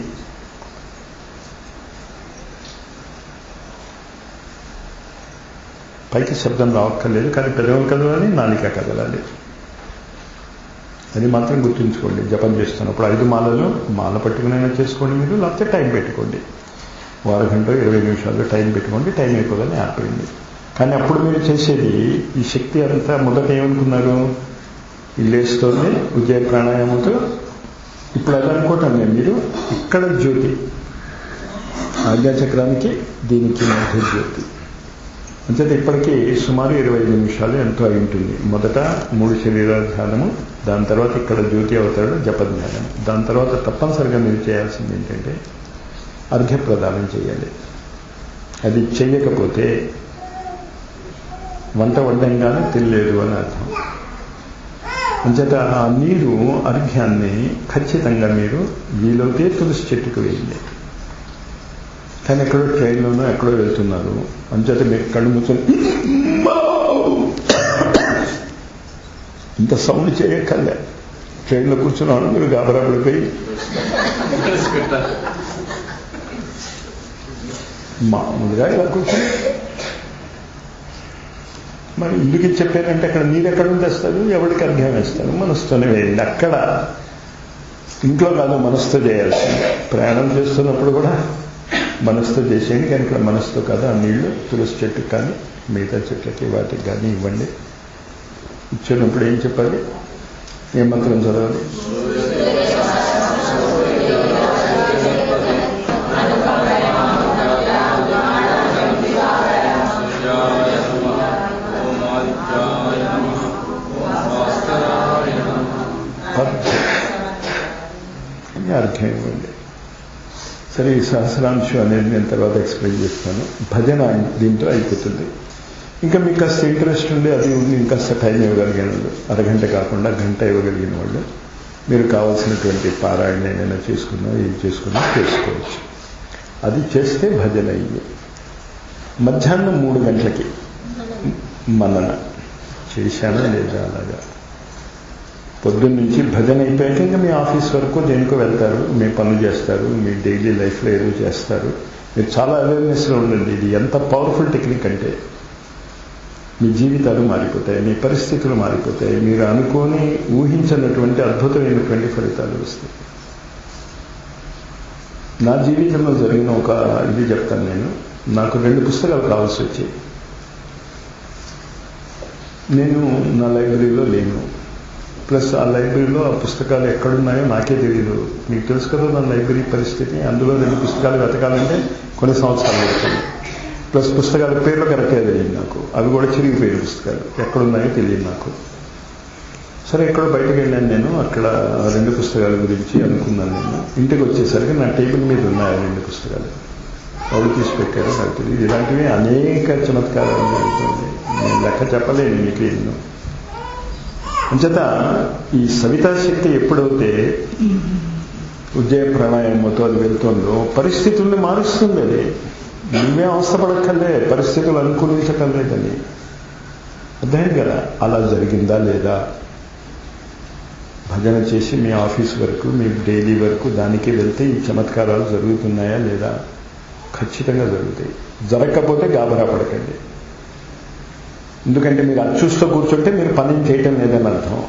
Speaker 1: పైకి శబ్దం రావక్కర్లేదు కానీ పెదవం కదలాలి నాలిక కదలాలి అది మాత్రం గుర్తుంచుకోండి జపం చేస్తున్నప్పుడు ఐదు మాలలు మాల పట్టుకునైనా చేసుకోండి మీరు లేకపోతే టైం పెట్టుకోండి ఓ అరగంట ఇరవై నిమిషాలు టైం పెట్టుకోండి టైం అయిపోదని ఆపేయండి కానీ అప్పుడు మీరు చేసేది ఈ శక్తి అంతా మొదట ఏమనుకున్నారు ఇల్లేస్తోంది ఉదయ ప్రాణాయామంతో ఇప్పుడు అది అనుకోవటం లేదు మీరు ఇక్కడ జ్యోతి ఆజ్ఞాచక్రానికి దీనికి మధ్య జ్యోతి అంచేత ఇప్పటికీ సుమారు ఇరవై ఐదు నిమిషాలు ఎంతో అయి ఉంటుంది మొదట మూడు శరీరాల ధ్యానము దాని తర్వాత ఇక్కడ జ్యోతి అవతాడు జపధ్యానం దాని తర్వాత తప్పనిసరిగా మీరు చేయాల్సింది ఏంటంటే అర్ఘ్య ప్రదానం చేయాలి అది చెయ్యకపోతే వంట వండంగానే తినలేదు అని అర్థం అంచేత ఆ నీరు అర్ఘ్యాన్ని ఖచ్చితంగా మీరు వీలైతే తులసి చెట్టుకు వేయండి కానీ ఎక్కడో ట్రైన్లోనో ఎక్కడో వెళ్తున్నారు అంచేత మీరు కళ్ళు మూసుకొని ఇంత సౌండ్ చేయక్కర్లే ట్రైన్లో కూర్చున్నాను మీరు గాబరా పడిపోయి మామూలుగా ఇలా కూర్చొని మరి ఇందుకు చెప్పారంటే అక్కడ నీరు ఎక్కడ నుంచి తెస్తారు ఎవరికి అర్ఘ్యం వేస్తారు మనసుతోనే వేయండి అక్కడ ఇంట్లో కాదు మనసుతో చేయాల్సింది ప్రయాణం చేస్తున్నప్పుడు కూడా మనసుతో చేసేయండి కానీ ఇక్కడ మనసుతో కాదు ఆ నీళ్లు తులసి చెట్టుకు కానీ మిగతా చెట్లకి వాటికి కానీ ఇవ్వండి ఇచ్చినప్పుడు ఏం చెప్పాలి ఏ మంత్రం చదవాలి అని అర్థం ఇవ్వండి సరే ఈ సహస్రాంశం అనేది నేను తర్వాత ఎక్స్ప్లెయిన్ చేస్తాను భజన దీంతో అయిపోతుంది ఇంకా మీకు కాస్త ఇంట్రెస్ట్ ఉండి అది ఉంది ఇంకాస్త టైం ఇవ్వగలిగిన వాళ్ళు అరగంట కాకుండా గంట ఇవ్వగలిగిన వాళ్ళు మీరు కావాల్సినటువంటి పారాయణ ఏమైనా చేసుకున్నా ఏం చేసుకున్నా చేసుకోవచ్చు అది చేస్తే భజన అయ్యి మధ్యాహ్నం మూడు గంటలకి మనన చేశానా లేదా అలాగా పొద్దున్న నుంచి భజన అయిపోయాక ఇంకా మీ ఆఫీస్ వరకు దేనికో వెళ్తారు మీ పనులు చేస్తారు మీ డైలీ లైఫ్లో ఏదో చేస్తారు మీరు చాలా అవేర్నెస్లో ఉండండి ఇది ఎంత పవర్ఫుల్ టెక్నిక్ అంటే మీ జీవితాలు మారిపోతాయి మీ పరిస్థితులు మారిపోతాయి మీరు అనుకోని ఊహించినటువంటి అద్భుతమైనటువంటి ఫలితాలు వస్తాయి నా జీవితంలో జరిగిన ఒక ఇది చెప్తాను నేను నాకు రెండు పుస్తకాలు కావాల్సి వచ్చాయి నేను నా లైబ్రరీలో లేను ప్లస్ ఆ లైబ్రరీలో ఆ పుస్తకాలు ఎక్కడున్నాయో నాకే తెలియదు మీకు తెలుసు కదా నా లైబ్రరీ పరిస్థితి అందులో రెండు పుస్తకాలు వెతకాలంటే కొన్ని సంవత్సరాలు పడుతుంది ప్లస్ పుస్తకాల పేర్లు కరెక్ట్గా తెలియదు నాకు అవి కూడా చిరిగిపోయిన పుస్తకాలు ఎక్కడున్నాయో తెలియదు నాకు సరే ఎక్కడో బయటకు వెళ్ళాను నేను అక్కడ రెండు పుస్తకాల గురించి అనుకున్నాను నేను ఇంటికి వచ్చేసరికి నా టేబుల్ మీద ఉన్నాయి ఆ రెండు పుస్తకాలు ఎవరు తీసి పెట్టారో నాకు తెలియదు ఇలాంటివి అనేక చమత్కారాలు జరుగుతుంది నేను లెక్క చెప్పలేను మీకు ఎన్నో అంచేత ఈ సవితా శక్తి ఎప్పుడైతే ఉజ్జయ ప్రాణాయామంతో అది వెళ్తుందో పరిస్థితుల్ని మారుస్తుంది అది నువ్వే అవస్థపడక్కర్లే పరిస్థితులు అనుకూలించక్కర్లేదని అర్థమైంది కదా అలా జరిగిందా లేదా భజన చేసి మీ ఆఫీస్ వరకు మీ డైలీ వరకు దానికి వెళ్తే ఈ చమత్కారాలు జరుగుతున్నాయా లేదా ఖచ్చితంగా జరుగుతాయి జరగకపోతే గాబరా పడకండి ఎందుకంటే మీరు అచ్చుస్తూ కూర్చుంటే మీరు పని చేయటం లేదని అర్థం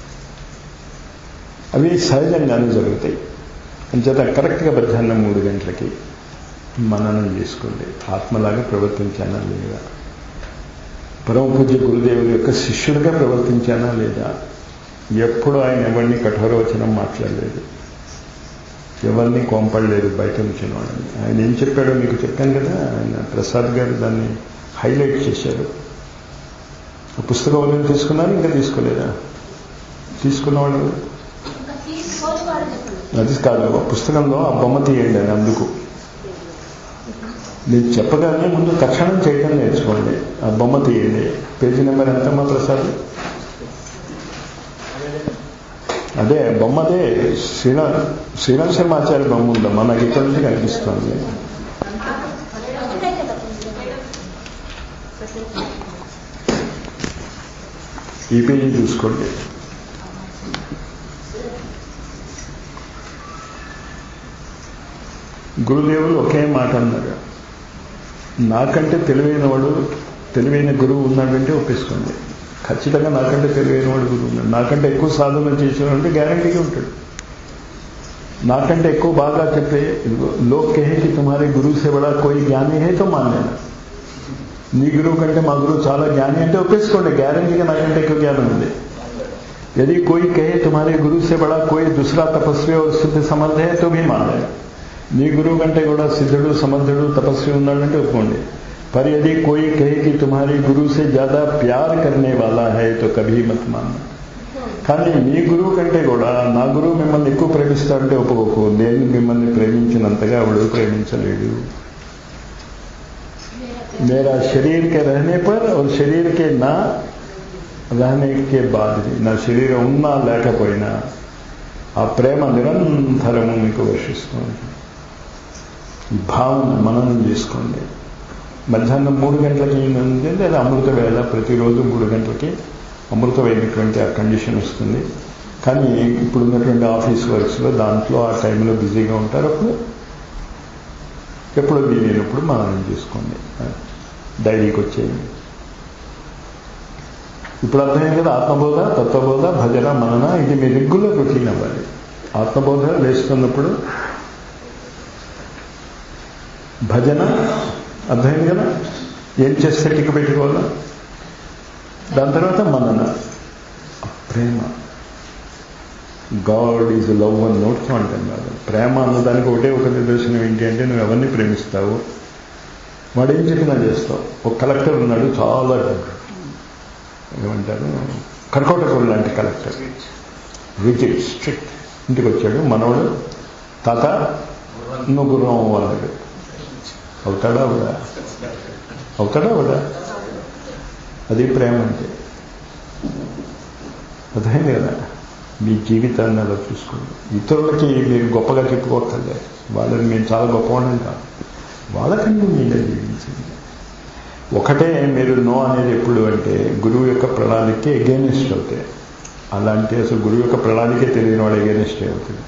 Speaker 1: అవి సహజంగానే జరుగుతాయి అంచేత కరెక్ట్గా మధ్యాహ్నం మూడు గంటలకి మననం చేసుకోండి ఆత్మలాగా ప్రవర్తించానా లేదా పరమ పూజ్య గురుదేవుల యొక్క శిష్యుడిగా ప్రవర్తించానా లేదా ఎప్పుడు ఆయన ఎవరిని కఠోరవచనం మాట్లాడలేదు ఎవరిని కోంపడలేదు బయట వచ్చిన వాళ్ళని ఆయన ఏం చెప్పాడో మీకు చెప్పాను కదా ఆయన ప్రసాద్ గారు దాన్ని హైలైట్ చేశారు ఆ పుస్తకం వాళ్ళని తీసుకున్నారు ఇంకా తీసుకోలేదా తీసుకున్న వాళ్ళు
Speaker 2: ఇంకా తీసుకోవచ్చు వాడు చెప్పండి
Speaker 1: అది కాదు ఆ పుస్తకంలో ఆ బొమ్మ తీయండి అని అందుకు నేను చెప్పగానే ముందు తక్షణం చేయటం నేర్చుకోండి ఆ బొమ్మ తీయండి పేజీ నెంబర్ ఎంతమ్మా ప్రసాద్ అదే బొమ్మదే శ్రీరా శ్రీరామ్ శర్మ ఆచార్య బొమ్మ ఉందమ్మా నాకు ఇక్కడ నుంచి కనిపిస్తుంది
Speaker 2: ఒకటే కదా
Speaker 1: ఈ పేజీ చూసుకోండి గురుదేవులు ఒకే మాట అన్నారు నాకంటే తెలివైన వాడు తెలివైన గురువు ఉన్నాడంటే ఒప్పేసుకోండి ఖచ్చితంగా నాకంటే తెలివైన వాడు గురువు ఉన్నాడు నాకంటే ఎక్కువ సాధన చేసేవాడంటే గ్యారంటీగా ఉంటాడు నాకంటే ఎక్కువ బాగా చెప్పే లోక్ కహే కి తుమ్హారే గురువు సే బడా కోయి జ్ఞాని హే తో మాన్యాను నీ గురువు కంటే మా గురువు చాలా జ్ఞాని అంటే ఒప్పేసుకోండి గ్యారంటీగా నాకంటే ఎక్కువ జ్ఞానం ఉంది यदि कोई कहे तुम्हारे गुरु से बड़ा कोई दूसरा तपस्वी और सिद्ध समर्थ है तो भी मान लेना నీ గురువు కంటే కూడా సిద్ధుడు సమర్థుడు తపస్వి ఉన్నాడంటే ఒప్పుకోండి पर यदि कोई कहे कि तुम्हारे गुरु से ज्यादा प्यार करने वाला है तो कभी मत मानना కానీ మీ గురువు కంటే కూడా నా గురువు మిమ్మల్ని ఎక్కువ ప్రేమిస్తాడంటే ఒప్పుకోకు నేను మిమ్మల్ని ప్రేమించినంతగా ఆవిడ ప్రేమించలేడు मेरा शरीर के रहने पर और शरीर के ना रहने के बाद भी నా శరీరం ఉన్నా లేకపోయినా ఆ ప్రేమ నిరంతరము మీకు వర్షిస్తుంది ఈ భావన మననం చేసుకోండి మధ్యాహ్నం మూడు గంటలకి ఏంటంటే అది అమృత వేళ ప్రతిరోజు మూడు గంటలకి అమృతమైనటువంటి ఆ కండిషన్ వస్తుంది కానీ ఇప్పుడు ఉన్నటువంటి ఆఫీస్ వర్క్స్లో దాంట్లో ఆ టైంలో బిజీగా ఉంటారు అప్పుడు ఎప్పుడో వీలైనప్పుడు మననం చేసుకోండి డైరీకి వచ్చేయండి ఇప్పుడు అర్థమైంది కదా ఆత్మబోధ తత్వబోధ భజన మనన ఇది మీ రెగ్యులర్ రొటీన్ అవ్వాలి ఆత్మబోధ లేస్తున్నప్పుడు భజన అర్థమైంది కదా ఏం చేస్తే టిక్ పెట్టుకోవాలా దాని తర్వాత మనన ప్రేమ గాడ్ ఈజ్ లవ్ అని నోట్స్ అంటాం కాదు ప్రేమ అన్నదానికి ఒకటే ఒక నిదర్శనం ఏంటి అంటే నువ్వు ఎవరిని ప్రేమిస్తావు వాడు ఏం చెప్పినా చేస్తావు ఒక కలెక్టర్ ఉన్నాడు చాలా ఏమంటారు కర్కోటకుడు లాంటి కలెక్టర్ రిజిడ్ స్ట్రిక్ట్ ఇంటికి వచ్చాడు మనవడు తాత నువ్వు గుర్రం అవ్వాలన్నాడు అవుతాడా అవడా అవుతాడా అవడా అది ప్రేమ అంటే అర్థమైంది కదా మీ జీవితాన్ని అలా చూసుకోండి ఇతరులకి మీరు గొప్పగా చెప్పుకోవట్లే వాళ్ళని మేము చాలా గొప్పవాళ్ళం కాదు వాళ్ళకంటే మీరే జీవించండి ఒకటే మీరు నో అనేది ఎప్పుడు అంటే గురువు యొక్క ప్రణాళికకి ఎగేనిస్ట్ అవుతాయి అలాంటి అసలు గురువు యొక్క ప్రణాళికే తెలియని వాడు ఎగేనిస్ట్ అవుతుంది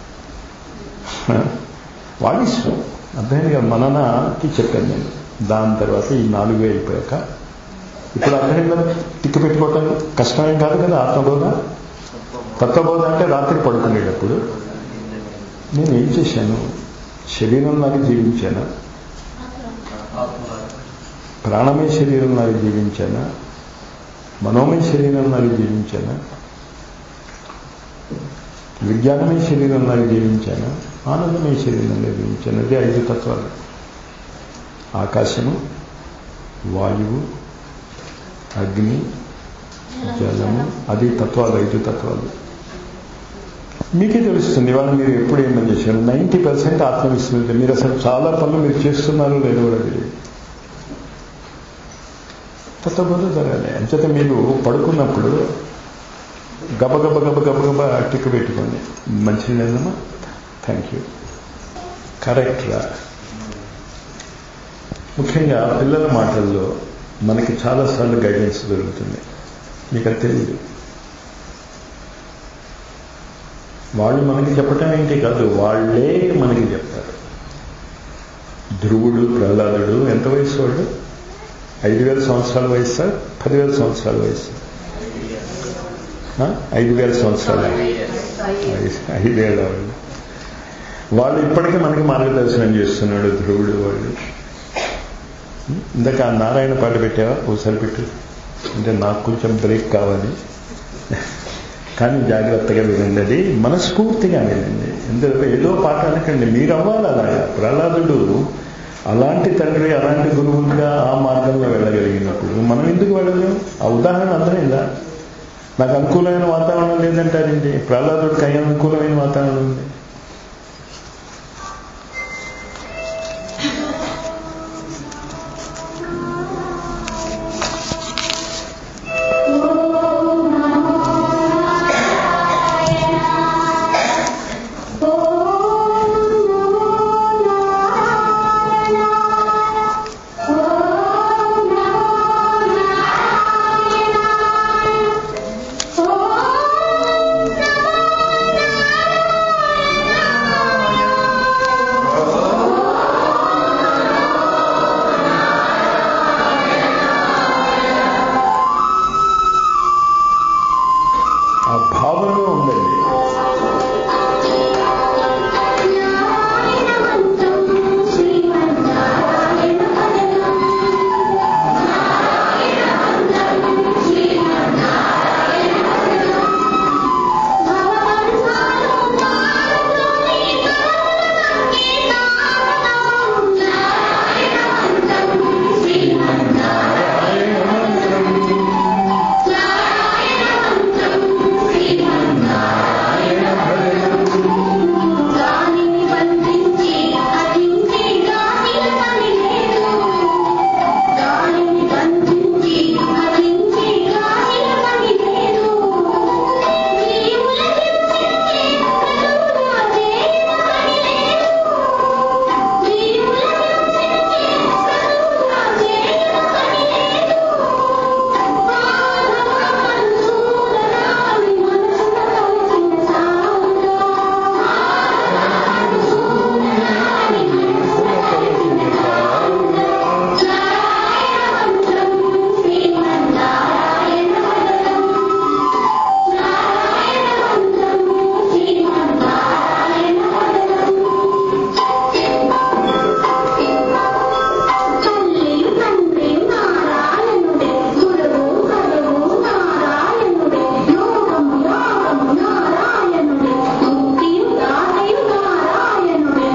Speaker 1: వాడి ఇష్టం అర్థమైంది కదా మననకి చెప్పాను నేను దాని తర్వాత ఈ నాలుగు అయిపోయాక ఇప్పుడు అర్థమైంది కదా టిక్కు పెట్టుకోవటం కష్టమేం కాదు కదా ఆత్మబోధ తత్వబోధ అంటే రాత్రి పడుకునేటప్పుడు నేను ఏం చేశాను శరీరం లాగా జీవించాను ప్రాణమయ శరీరం లాగా జీవించానా మనోమయ శరీరం లాగా జీవించానా విజ్ఞానమయ శరీరం లాగా జీవించానా ఆనందమయ శరీరంలో జీవించాను అదే ఐదు తత్వాలు ఆకాశము వాయువు అగ్ని జలము అది తత్వాలు ఐదు తత్వాలు మీకే తెలుస్తుంది ఇవాళ మీరు ఎప్పుడు ఏమని చేశారు నైంటీ పర్సెంట్ ఆత్మవిస్మృతి మీరు అసలు చాలా పనులు మీరు చేస్తున్నారో లేదో కూడా తెలియదు తత్వబోధ జరగాలి అంచేత మీరు పడుకున్నప్పుడు గబగబ గబ గబగబ టిక్కు పెట్టుకోండి మంచిది లేదమ్మా థ్యాంక్ యూ కరెక్ట్ రా ముఖ్యంగా పిల్లల మాటల్లో మనకి చాలాసార్లు గైడెన్స్ దొరుకుతుంది మీకు అది తెలియదు వాళ్ళు మనకి చెప్పటం ఏంటి కాదు వాళ్ళే మనకి చెప్తారు ధ్రువుడు ప్రహ్లాదుడు ఎంత వయసు వాళ్ళు ఐదు వేల సంవత్సరాల వయసు పదివేల సంవత్సరాల వయసు ఐదు వేల సంవత్సరాలు ఐదేళ్ళ వాళ్ళు వాళ్ళు ఇప్పటికీ మనకి మార్గదర్శనం చేస్తున్నాడు ధ్రువుడు వాళ్ళు ఇందాక ఆ నారాయణ పాట పెట్టావా ఒకసారి పెట్టు అంటే నాకు కొంచెం బ్రేక్ కావాలి కానీ జాగ్రత్తగా వినండి అది మనస్ఫూర్తిగా వినండి ఎందుకంటే ఏదో పాట అనకండి మీరు అవ్వాలి అలాగా ప్రహ్లాదుడు అలాంటి తండ్రి అలాంటి గురువులుగా ఆ మార్గంలో వెళ్ళగలిగినప్పుడు మనం ఎందుకు వెళ్ళలేము ఆ ఉదాహరణ అర్థమైందా నాకు అనుకూలమైన వాతావరణం లేదంటారేంటి ప్రహ్లాదుడికి అయ్యే అనుకూలమైన వాతావరణం ఉంది ఆ భావంలో ఉందండి
Speaker 2: గాలిని బంధించి అదించి గాలిని పని లేదు గాలిని బంధించి అదించి గాలిని పని లేదు జీవుల హింసించి కరువుగా చేయమని లేదు జీవుల హింసించి కరువుగా చేయమని లేదు మాధవ మన్సూరరాని మనసున కలిసిన సాగుగా తల్లియు తండ్రియు నారాయణుడే గురువు కరువు నారాయణుడే యోగము యాగము నారాయణుడే ముక్తియు దాతయు నారాయణుడే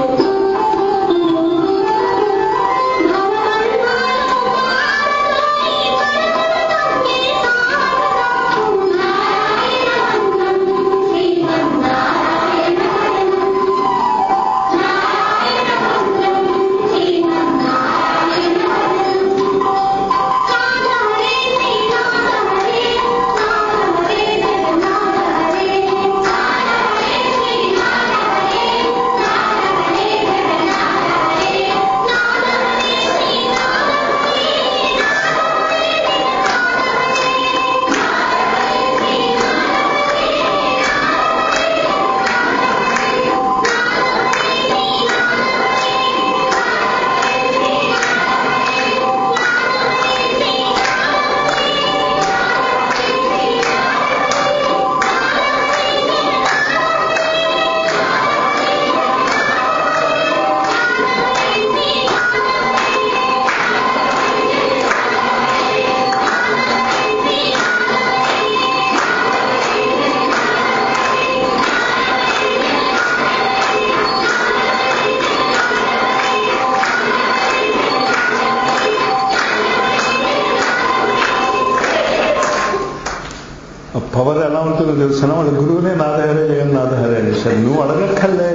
Speaker 1: ఆ పవర్ ఎలా ఉంటుందో తెలుసునా వాళ్ళ గురువునే నాదహరే జగన్నాథహరే అనేసారు నువ్వు అడగక్కర్లే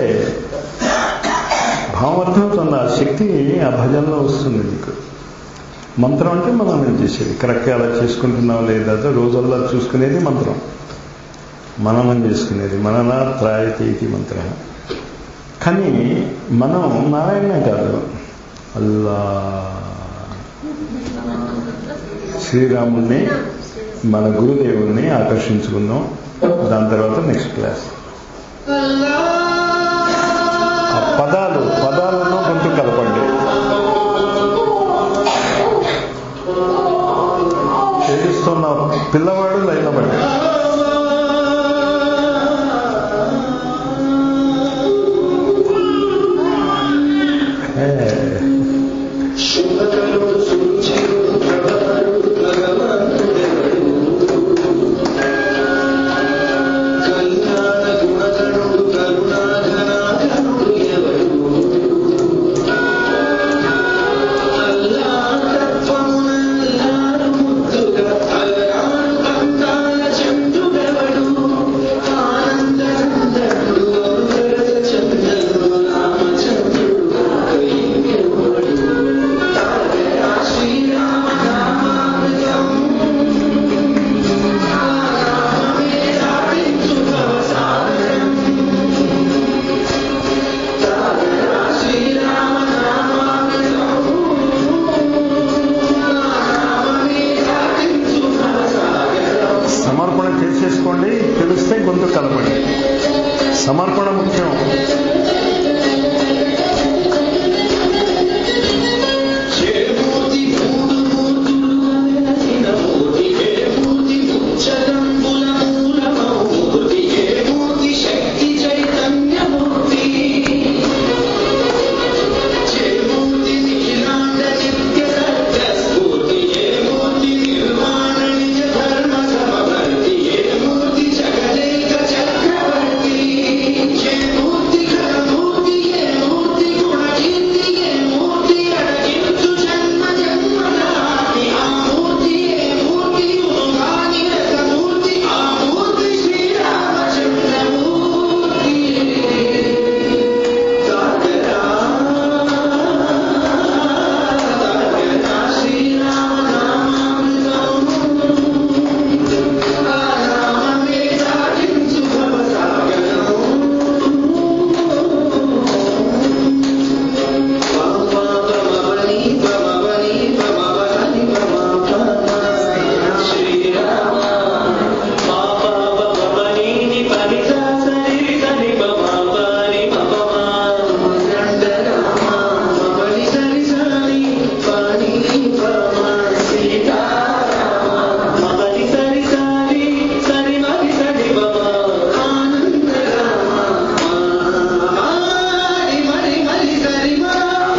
Speaker 1: భావం అర్థమవుతుంది ఆ శక్తి ఆ భజనలో వస్తుంది నీకు మంత్రం అంటే మనం చేసేది కరెక్ట్గా అలా చేసుకుంటున్నావు లేదా రోజుల్లో చూసుకునేది మంత్రం మననం చేసుకునేది మనన త్రాయతి ఇది మంత్ర కానీ మనం నారాయణే కాదు అల్లా శ్రీరాముణ్ణి మన గురుదేవుల్ని ఆకర్షించుకుందాం దాని తర్వాత నెక్స్ట్ క్లాస్ ఆ పదాలు పదాలను గొంతు కలపండి ఏడుస్తున్న పిల్లవాడు లైన్ పడ్డాడు సమర్పణ ముఖ్యం
Speaker 3: చేమూర్తి మూడు మూర్తులు వెలసిన మూర్తి ఏ మూర్తి ముచ్చటంబుల మూలమౌమూర్తి ఏ మూర్తి శక్తి చైతన్యమూర్తి చేమూర్తి నీలాండ నిత్య సత్య స్ఫూర్తి ఏ మూర్తి నిర్మాణనీయ ధర్మ సమవర్తి ఏ మూర్తి జగదేక చక్రవర్తి ఏ మూర్తి ఘనమూర్తి ఏ మూర్తి గుణకీర్తి ఏ మూర్తి అడగించు జన్మ జన్మనాటి ఆ మూర్తి ఏ మూర్తి యుగాని రకమూర్తి ఆ మూర్తి శ్రీరామచంద్రమూర్తి సాగరా సాగరా శ్రీరామనామామృతం ఆ నామమే దాటించు భవసాగరం పమపమవని పమవని పమవని పమపమ శ్రీరామ పాపమవని పరిస సరి సరి పమవని పమమ రండరామ పమని సరి సరి పని పమ సీతారామ పమని సరి సరి సరి మరి సరి పమ ఆనందరామ మరి మరి మరి సరి మా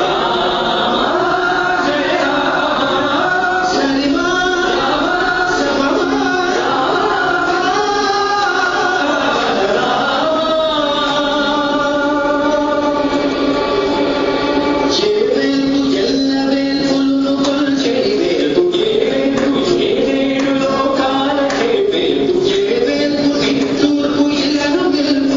Speaker 3: సరిమా చేవేల్పు ఎల్లవేల్పులను కొల్చెడివేల్పు ఏవేల్పు ఏడేడు లోకాల చేవేల్పు చేవేల్పు నిట్టూర్పు ఇలను వెల్పు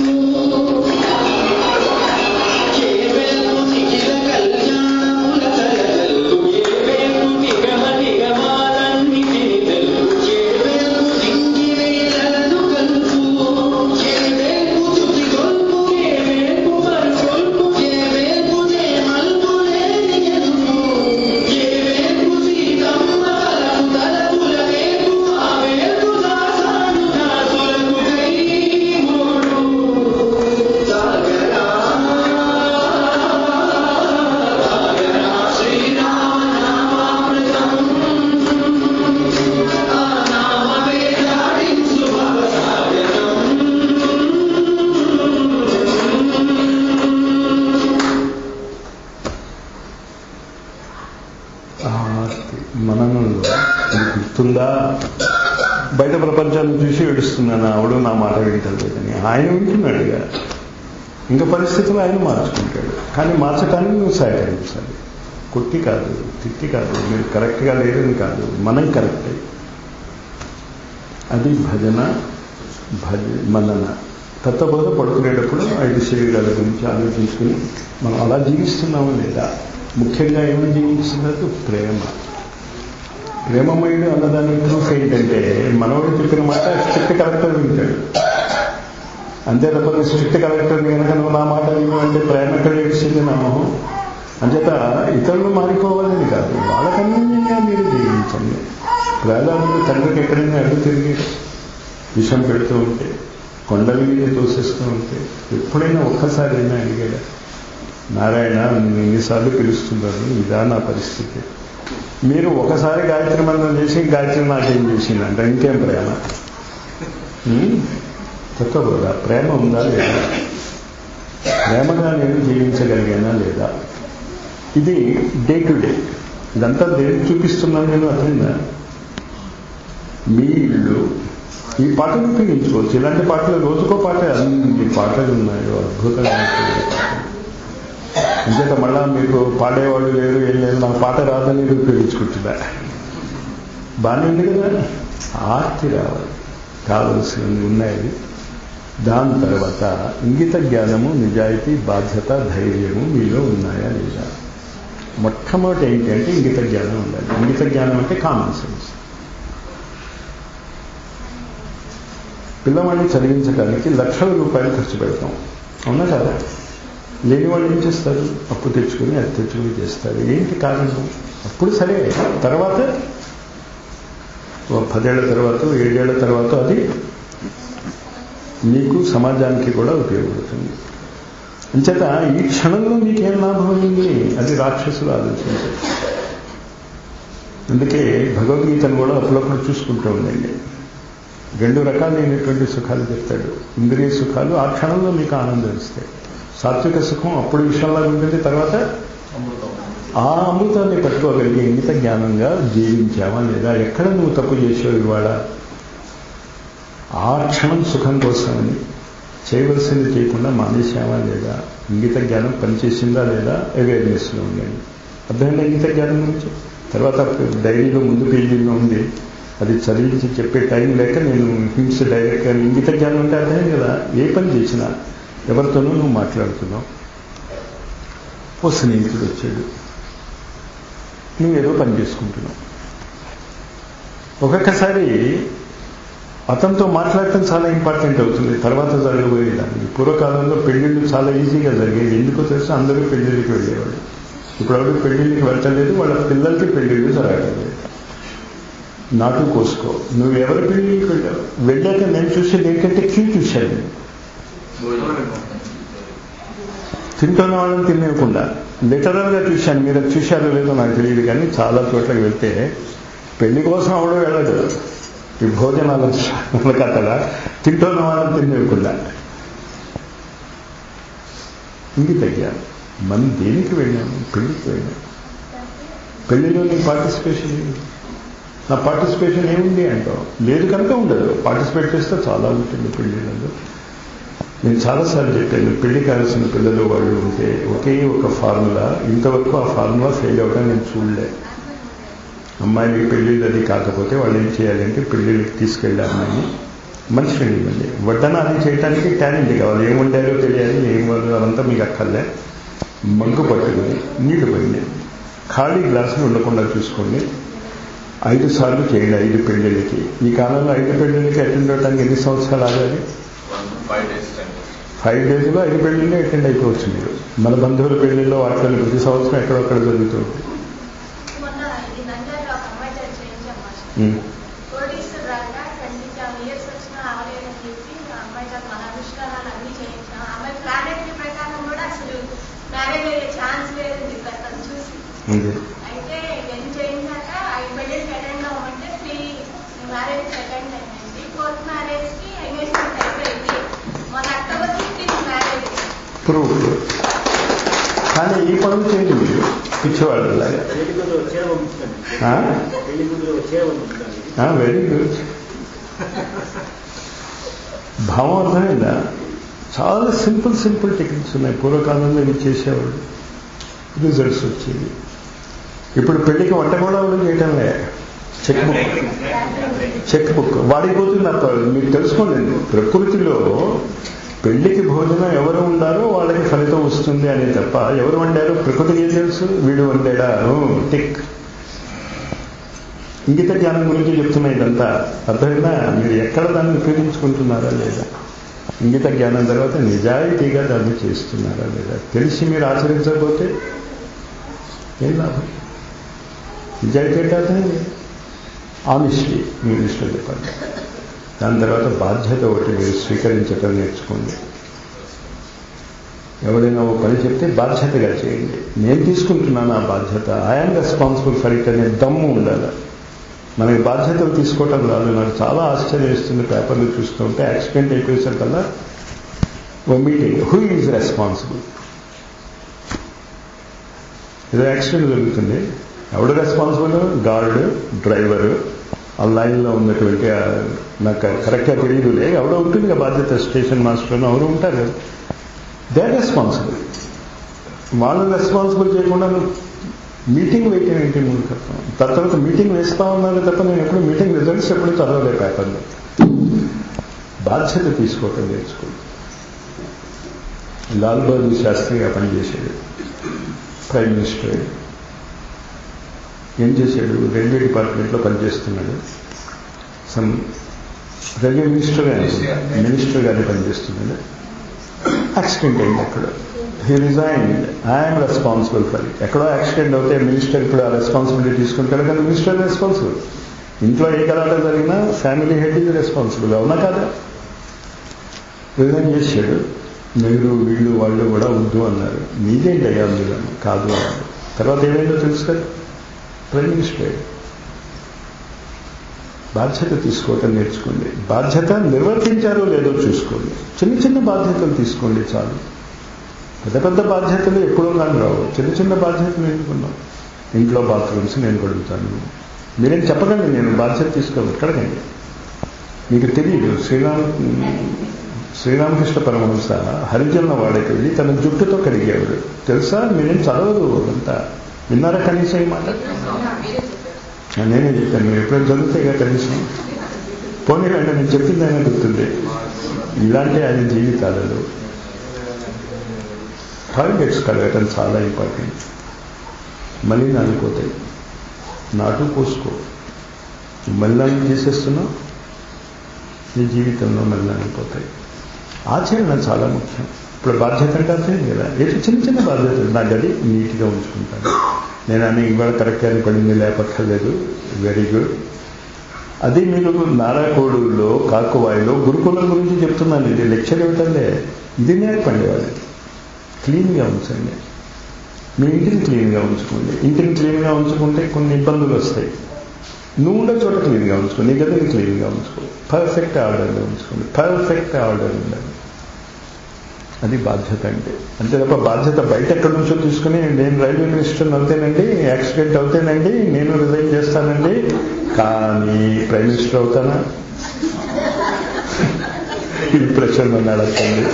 Speaker 3: కేవేల్పు నిఖిల కళ్యాణముల కలగల్పు కేవేల్పు నిగమ నిగమాలన్నిటిని తెలుపు కేవేల్పు దింగివేలను కల్పు కేవేల్పు తుది గొల్పు కేవేల్పు మరుగొల్పు కేవేల్పు దేమల్పు లేని ఎదుపు కేవేల్పు సీతమ్మ తలపు తలపుల వేపు ఆ వేపు దాసాను దాసులకు కై మూడు సాగరా సాగరా శ్రీరామనామామృతం ఆ నామమే దాడించు భవసాగరం
Speaker 1: ఆర్తి మననంలో అది గుర్తుందా బయట ప్రపంచాన్ని చూసి ఏడుస్తున్నాను ఆవిడ నా మాట వింటలేదని ఆయన వింటున్నాడుగా ఇంకా పరిస్థితులు ఆయన మార్చుకుంటాడు కానీ మార్చడానికి నువ్వు సహకరించాలి కొట్టి కాదు తిట్టి కాదు మీరు కరెక్ట్గా లేదని కాదు మనం కరెక్ట్ అది భజన భజ మనన తత్వబోధ పడుకునేటప్పుడు ఐదు శరీరాల గురించి ఆలోచించుకుని మనం అలా జీవిస్తున్నామా లేదా ముఖ్యంగా ఏమని జీవిస్తున్నట్టు ప్రేమ ప్రేమమయుడు అన్నదాని ప్రూఫ్ ఏంటంటే మనవాడు చెప్పిన మాట స్ట్రిక్ట్ కలెక్టర్ వింటాడు అంతే తప్ప నువ్వు స్ట్రిక్ట్ కలెక్టర్ కనుక నువ్వు నా మాట విను అంటే ప్రేమ ఎక్కడ ఏడిచింది నా మొహం అంచేత ఇతరులు మారిపోవాలని కాదు వాళ్ళ కన్వీనియంగా మీరు జీవించండి ప్రహ్లాదుడు తండ్రికి ఎక్కడైనా అడ్డు తిరిగి విషం పెడుతూ ఉంటే కొండల మీద తోసేస్తూ ఉంటే ఎప్పుడైనా ఒక్కసారి అయినా అడిగాడు నారాయణ నేను ఎన్నిసార్లు పిలుస్తున్నాను ఇదా నా పరిస్థితి మీరు ఒకసారి గాయత్రి మంత్రం చేసి గాయత్రి నాకేం చేసిందంట ఇంకేం ప్రేమ తక్కువ ప్రేమ ఉందా లేదా ప్రేమగా నేను జీవించగలిగానా లేదా ఇది డే టు డే ఇదంతా దేనికి చూపిస్తున్నాను నేను అర్థమైందా మీ ఇల్లు ఈ పాటలు ఉపయోగించుకోవచ్చు ఇలాంటి పాటలు రోజుకో పాట అన్ని పాటలు ఉన్నాయో అద్భుతంగా ఉంటుంది పాటలు. అంచేత మళ్ళా మీకు పాడేవాళ్ళు లేరు ఏం లేదు నాకు పాట రాదని ఉపయోగించుకుంటున్నా బాగానే ఉంది కదా ఆర్తి రావాలి కావలసినవి ఉన్నాయి దాని తర్వాత ఇంగిత జ్ఞానము నిజాయితీ బాధ్యత ధైర్యము మీలో ఉన్నాయా లేదా మొట్టమొదటి ఏంటి అంటే ఇంగిత జ్ఞానం ఉండాలి ఇంగిత జ్ఞానం అంటే కామన్ సెన్స్ పిల్లవాడిని చదివించడానికి లక్షల రూపాయలు ఖర్చు పెడతాం అవునా కదా లేని వాళ్ళు ఏం చేస్తారు అప్పు తెచ్చుకుని అది తెచ్చుకుని చేస్తారు ఏంటి కారణం అప్పుడు సరే తర్వాత ఓ పదేళ్ల తర్వాత ఏడేళ్ల తర్వాత అది మీకు సమాజానికి కూడా ఉపయోగపడుతుంది అంచేత ఈ క్షణంలో మీకేం లాభం అయింది అది రాక్షసులు ఆలోచించారు అందుకే భగవద్గీతను కూడా అప్పుడప్పుడు చూసుకుంటూ ఉండండి రెండు రకాలైనటువంటి సుఖాలు చెప్తాడు ఇంద్రియ సుఖాలు ఆ క్షణంలో మీకు ఆనందం ఇస్తాయి సాత్విక సుఖం అప్పుడు విషయంలో ఉంటుంది తర్వాత ఆ అమృతాన్ని పట్టుకోగలిగే ఇంగిత జ్ఞానంగా జీవించావా లేదా ఎక్కడ నువ్వు తప్పు చేసావు ఇవాళ ఆ క్షణం సుఖం కోసమని చేయవలసింది చేయకుండా మానేసావా లేదా ఇంగిత జ్ఞానం పనిచేసిందా లేదా అవేర్నెస్లో ఉండండి అర్థమైందా ఇంగిత జ్ఞానం గురించి తర్వాత డైరీలో ముందు పేజీలో ఉంది అది చదివించి చెప్పే టైం లేక నేను హింస డైరెక్ట్గా ఇంగిత జ్ఞానం అంటే అర్థమే కదా ఏ పని చేసినా ఎవరితోనూ నువ్వు మాట్లాడుతున్నావు ఓ స్నేహితుడు వచ్చాడు నువ్వేదో పని చేసుకుంటున్నావు ఒక్కొక్కసారి అతనితో మాట్లాడటం చాలా ఇంపార్టెంట్ అవుతుంది తర్వాత జరగబోయేదాన్ని పూర్వకాలంలో పెళ్లిళ్ళు చాలా ఈజీగా జరిగేవి ఎందుకో తెలిసి అందరూ పెళ్లిళ్ళకి వెళ్ళేవాడు ఇప్పుడు ఎవరు పెళ్లిళ్ళకి వెళ్ళలేదు వాళ్ళ పిల్లలకి పెళ్లిళ్ళు జరగటం లేదు నాటు కోసుకో నువ్వు ఎవరి పెళ్లికి వెళ్ళావు వెళ్ళాక నేను చూసేది ఏంటంటే క్యూ చూశాను తింటున్న వాళ్ళని తినేయకుండా లిటరల్గా చూశాను మీరు అది చూశారో లేదో నాకు తెలియదు కానీ చాలా చోట్లకి వెళ్తే పెళ్లి కోసం అవడం వెళ్ళదు ఈ భోజనాల కథల తింటున్న వాళ్ళని తినేయకుండా ఇంక తగ్గాను మనం దేనికి వెళ్ళాము పెళ్లికి వెళ్ళాము పెళ్లిలో నీ పార్టిసిపేషన్ ఏంటి నా పార్టిసిపేషన్ ఏముంది అంటావు లేదు కనుక ఉండదు పార్టిసిపేట్ చేస్తే చాలా ఉంటుంది పెళ్లిళ్ళలో నేను చాలాసార్లు చెప్పాను పెళ్లి కావాల్సిన పిల్లలు వాళ్ళు ఉంటే ఒకే ఒక ఫార్ములా ఇంతవరకు ఆ ఫార్ములా ఫెయిల్ అవ్వడం నేను చూడలే అమ్మాయిలకి పెళ్ళిళ్ళు అది కాకపోతే వాళ్ళు ఏం చేయాలంటే పెళ్ళిళ్ళకి తీసుకెళ్ళి అమ్మాయిని మనిషిని ఇవ్వండి వడ్డన అది చేయడానికి టాలెంట్ కావాలి ఏం వండారో తెలియాలి ఏం వాళ్ళు అదంతా మీకు అక్కర్లే మగ్గు పట్టుకుని నీళ్లు పోయింది ఖాళీ గ్లాసులు ఉండకుండా చూసుకోండి ఐదు సార్లు చేయండి ఐదు పెళ్ళిళ్ళకి ఈ కాలంలో ఐదు పెళ్ళిళ్ళకి అటెండ్ అవడానికి ఎన్ని సంవత్సరాలు ఆగాలి
Speaker 4: ఫైవ్ డేస్ టెన్
Speaker 1: ఫైవ్ డేస్లో ఐదు పెళ్ళిళ్ళు అటెండ్ అయిపోవచ్చు మీరు మన బంధువుల పెళ్ళిళ్ళలో వాటిలో ప్రతి సంవత్సరం ఎక్కడొక్కడ జరుగుతుంది
Speaker 5: మొన్న ఇది నంద్యాలలో ఒక అమ్మాయి చేత చేయించాం మాస్టర్.
Speaker 1: ఉమ్.
Speaker 5: కోటీశ్వర్ రాగా ట్వంటీ సెవెన్ ఇయర్స్ వచ్చినా అవ్వలేదని చెప్పి ఆ అమ్మాయి చేత మన అనుష్ఠానాలు అన్ని చేయించాం ఆ అమ్మాయి ప్లానెటరీ ప్రకారం కూడా అసలు మ్యారేజ్ అయ్యే ఛాన్స్ లేదని చెప్పారు తను చూసి
Speaker 1: ఉంది
Speaker 5: అయితే ఎన్ని చేయించాక ఐదు పెళ్ళికి అటెండ్ అవ్వమంటే త్రీ మ్యారేజ్ అటెండ్ అయ్యింది ఫోర్త్ మ్యారేజ్ కి ఎంగేజ్మెంట్ అయిపోయింది మన అక్టోబర్ ఫిఫ్టీన్త్ మ్యారేజ్
Speaker 1: ప్రూఫ్ కానీ ఈ పనులు చేయండి మీరు పిచ్చివాళ్ళలాగా
Speaker 6: పెళ్లి కూతురు వచ్చే పంపిస్తాను పెళ్లి కూతురు వచ్చే పంపిస్తాను
Speaker 1: వెరీ గుడ్ భావం అర్థమైందా చాలా సింపుల్ సింపుల్ టెక్నిక్స్ ఉన్నాయి పూర్వకాలంలో ఇవి చేసేవాళ్ళు రిజల్ట్స్ వచ్చేవి ఇప్పుడు పెళ్లికి వంట కూడా వాళ్ళు చేయటంలే చెక్ బుక్ చెక్ బుక్ వాడికి పోతుంది అర్థం మీకు తెలుసుకోండి ప్రకృతిలో పెళ్లికి భోజనం ఎవరు ఉండారో వాళ్ళకి ఫలితం వస్తుంది అని తప్ప ఎవరు వండారో ప్రకృతికి ఏం తెలుసు వీడు వండాడా ఓ, టిక్ ఇంగిత జ్ఞానం గురించి చెప్తున్నా ఇదంతా అర్థమైందా మీరు ఎక్కడ దాన్ని ఉపయోగించుకుంటున్నారా లేదా ఇంగిత జ్ఞానం తర్వాత నిజాయితీగా దాన్ని చేస్తున్నారా లేదా తెలిసి మీరు ఆచరించకపోతే ఏం లాభం నిజాయితీ అంటే అర్థమైంది ఆనిస్టీ మీ దృష్టిలో చెప్పండి దాని తర్వాత బాధ్యత ఒకటి మీరు స్వీకరించటం నేర్చుకోండి ఎవరైనా ఓ పని చెప్తే బాధ్యతగా చేయండి నేను తీసుకుంటున్నాను ఆ బాధ్యత ఐఎమ్ రెస్పాన్సిబుల్ ఫర్ ఇట్ అనే దమ్ము ఉండాలి మనకి బాధ్యతలు తీసుకోవటం రాదు నాకు చాలా ఆశ్చర్యం వేస్తుంది పేపర్లు చూస్తుంటే యాక్సిడెంట్ అయిపోయేసరికల్లా ఓ మీటింగ్ హూ ఈజ్ రెస్పాన్సిబుల్ ఏదో యాక్సిడెంట్ జరుగుతుంది ఎవడు రెస్పాన్సిబుల్ గార్డు డ్రైవరు ఆ లైన్లో ఉన్నటువంటి ఆ, నాకు కరెక్ట్గా తెలియదులే ఎవడో ఉంటుంది కదా బాధ్యత స్టేషన్ మాస్టర్ ఎవరు ఉంటారు కదా దే రెస్పాన్సిబుల్ వాళ్ళు రెస్పాన్సిబుల్ చేయకుండా నువ్వు మీటింగ్ వేయటం ఏంటి మూర్ఖత్వం దాని తర్వాత మీటింగ్ వేస్తా ఉన్నారు తప్ప నేను ఎప్పుడు మీటింగ్ రిజల్ట్స్ ఎప్పుడు చదవలే పేపర్లో బాధ్యత తీసుకోవటం నేర్చుకోండి లాల్ బహదూర్ శాస్త్రిగా పనిచేసాడు ప్రైమ్ మినిస్టర్ ఏం చేశాడు రైల్వే డిపార్ట్మెంట్లో పనిచేస్తున్నాడు సమ్ రైల్వే మినిస్టర్ మినిస్టర్ గారిని పనిచేస్తున్నాడు యాక్సిడెంట్ అయింది అక్కడ he resigned I'm responsible for it ఎక్కడో యాక్సిడెంట్ అవుతే మినిస్టర్ ఇప్పుడు ఆ రెస్పాన్సిబిలిటీ తీసుకుంటాడు కానీ మినిస్టర్ రెస్పాన్సిబుల్ ఇంట్లో ఏ కలాట జరిగినా ఫ్యామిలీ హెడ్ ఇది రెస్పాన్సిబుల్ అవునా కదా రిజైన్ చేశాడు నెహ్రూ వీళ్ళు వాళ్ళు కూడా వద్దు అన్నారు నీదేంటి అయ్యా అందులో కాదు అన్నారు తర్వాత ఏమైందో తెలుసు కదా ప్రైమ్ మినిస్టర్ అయ్యాడు. బాధ్యత తీసుకోవటం నేర్చుకోండి బాధ్యత నిర్వర్తించారో లేదో చూసుకోండి చిన్న చిన్న బాధ్యతలు తీసుకోండి చాలు పెద్ద పెద్ద బాధ్యతలు ఎప్పుడో కానీ రావు చిన్న చిన్న బాధ్యతలు ఎన్నుకున్నాం ఇంట్లో బాత్రూమ్స్ నేను కడుగుతాను మీరేం చెప్పకండి నేను బాధ్యత తీసుకోవాలి కడగండి మీకు తెలియదు శ్రీరామ్ శ్రీరామకృష్ణ పరమహంస హరిజనుల వాడకి వెళ్ళి తన జుట్టుతో కడిగేవాడు తెలుసా మీరేం చదవదు అంతా విన్నారా కనీసం ఈ మాట నేనే చెప్పాను మీరు ఎప్పుడైనా చదివితేగా కనీసం పోనీ రండి నేను చెప్పింది అయినా గుర్తుంది ఇలాంటి ఆయన జీవితాలలో టార్గెట్స్ కడగటం చాలా ఇంపార్టెంట్ మళ్ళీ నానిపోతాయి నాటు పోసుకో మళ్ళీ చేసేస్తున్నావు నీ జీవితంలో మళ్ళీ నానిపోతాయి ఆచరణ చాలా ముఖ్యం ఇప్పుడు బాధ్యత అంటే అర్థం కదా ఏదో చిన్న చిన్న బాధ్యతలు నా గది నీట్గా ఉంచుకుంటాను నేను అని ఇవాళ కరెక్ట్ అని పడింది లేపక్కర్లేదు వెరీ గుడ్ అది మీరు నారాకోడులో కాకువాయిలో గురుకులం గురించి చెప్తున్నాను ఇది లెక్చర్ ఇవ్వటంలే ఇది నేర్పండి వాళ్ళకి క్లీన్గా ఉంచండి మీ ఇంటిని క్లీన్గా ఉంచుకోండి ఇంటిని క్లీన్గా ఉంచుకుంటే కొన్ని ఇబ్బందులు వస్తాయి నువ్వు ఉండే చోట క్లీన్గా ఉంచుకో నీ గదిని క్లీన్గా ఉంచుకో పర్ఫెక్ట్ ఆర్డర్లో ఉంచుకోండి పర్ఫెక్ట్ ఆర్డర్ ఉండాలి అది బాధ్యత అంటే అంతే తప్ప బాధ్యత బయట ఎక్కడి నుంచో తీసుకుని నేను రైల్వే మినిస్టర్ అవుతానండి యాక్సిడెంట్ అవుతానండి నేను రిజైన్ చేస్తానండి కానీ ప్రైమ్ మినిస్టర్ అవుతానా ఈ ప్రశ్న నన్ను అడగండి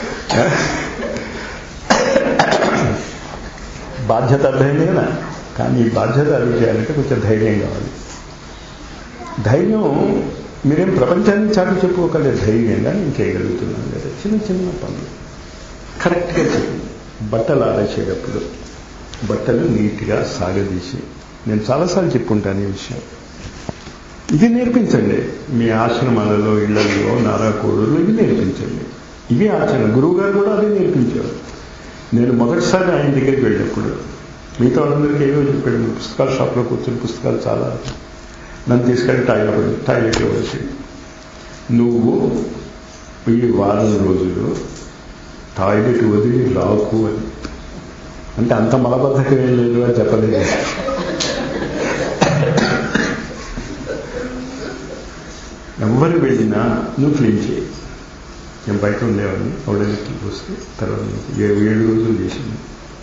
Speaker 1: బాధ్యత అర్థమైంది కదా కానీ ఈ బాధ్యత అది చేయాలంటే కొంచెం ధైర్యం కావాలి ధైర్యం మీరేం ప్రపంచాన్ని చాటి చెప్పుకోగలరు ధైర్యంగా నేను చేయగలుగుతున్నాను లేదా చిన్న చిన్న పనులు కరెక్ట్గా చేయండి బట్టలు ఆరేసేటప్పుడు బట్టలు నీట్గా సాగదీసి నేను చాలాసార్లు చెప్పుకుంటాను ఈ విషయం ఇది నేర్పించండి మీ ఆశ్రమాలలో ఇళ్లలో నారాకోడులు ఇవి నేర్పించండి ఇవి ఆచరణ గురువు గారు కూడా అదే నేర్పించారు నేను మొదటిసారి ఆయన దగ్గరికి వెళ్ళినప్పుడు మిగతా వాళ్ళందరికీ ఏదో చెప్పాడు పుస్తకాల షాప్లో కూర్చొని పుస్తకాలు చాలా నన్ను తీసుకెళ్ళి టాయిలెట్ టాయిలెట్లో వచ్చి నువ్వు ఈ వారం రోజులు టాయిలెట్ వదిలి రాకు అని అంటే అంత మలబద్ధకం ఏం లేదు అని చెప్పలేదు ఎవరు వెళ్ళినా నువ్వు క్లీన్ చేయి నేను బయట ఉండేవాడిని ఆవిడకి వస్తే తర్వాత ఏడు ఏడు రోజులు చేసింది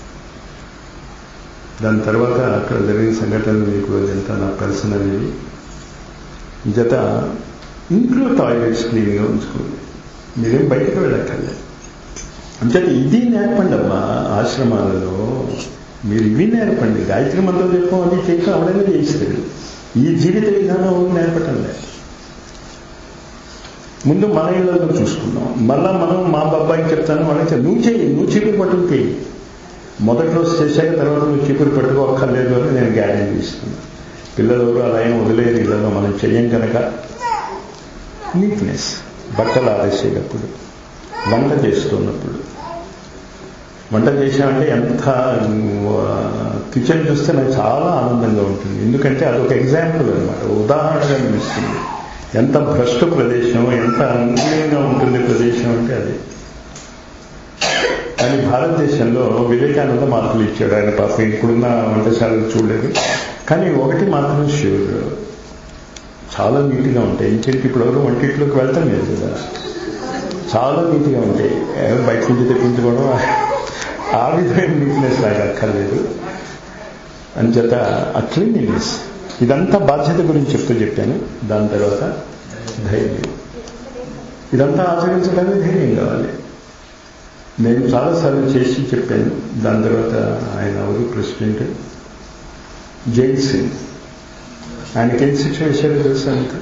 Speaker 1: దాని తర్వాత అక్కడ జరిగిన సంఘటనలు మీకు ఎంత నా పర్సనల్ ఇవి జత ఇంట్లో టాయిలెట్స్ క్లీన్గా ఉంచుకోండి మీరేం బయటకు వెళ్ళక్కర్లేదు అంటే ఇది నేర్పండి అమ్మా ఆశ్రమాలలో మీరు ఇవి నేర్పండి గాయత్రి మంత్రం చెప్పం అది చేసి అవడమే చేయిస్తారు ఈ జీవిత విధానం నేర్పటం లేదు ముందు మన ఇళ్లలో చూసుకున్నాం మళ్ళా మనం మా బాబాయికి చెప్తాను వాళ్ళకి నువ్వు చేయి నువ్వు చీపురు పట్టుకు చేయి మొదటి రోజు చేశాక తర్వాత నువ్వు చీపురు పట్టుకోక్కర్లేదు అని నేను గ్యారెంటీ ఇస్తున్నాను పిల్లలు ఎవరు అలా ఏం వదిలేరు ఇళ్లలో మనం చెయ్యం కనుక నీట్నెస్ బట్టలు ఆరేసేటప్పుడు వంట చేస్తున్నప్పుడు వంట చేసామంటే ఎంత కిచెన్ చూస్తే నాకు చాలా ఆనందంగా ఉంటుంది ఎందుకంటే అదొక ఎగ్జాంపుల్ అనమాట ఉదాహరణగా అనిపిస్తుంది ఎంత భ్రష్ట ప్రదేశం ఎంత అనుకూలంగా ఉంటుంది ప్రదేశం అంటే అది కానీ భారతదేశంలో వివేకానంద మార్పులు ఇచ్చాడు ఆయన పాపం ఇప్పుడున్న వంటశాలలు చూడలేదు కానీ ఒకటి మాత్రం ష్యూర్ చాలా నీట్గా ఉంటాయి ఇంటికి ఇప్పుడు ఎవరు వంటింట్లోకి వెళ్తాం లేదు కదా చాలా నీట్గా ఉంటాయి ఏదో బయట నుంచి తెప్పించుకోవడం ఆ విధమైన నీట్నెస్ నాకు అక్కర్లేదు అంచేత ఆ క్లీన్లీనెస్ ఇదంతా బాధ్యత గురించి చెప్తూ చెప్పాను దాని తర్వాత ధైర్యం ఇదంతా ఆచరించడానికి ధైర్యం కావాలి నేను చాలాసార్లు చేసి చెప్పాను దాని తర్వాత ఆయన ఎవరు ప్రెసిడెంట్ జైల్ సింగ్ ఆయనకి ఏం శిక్ష వేశారో తెలుసా అంత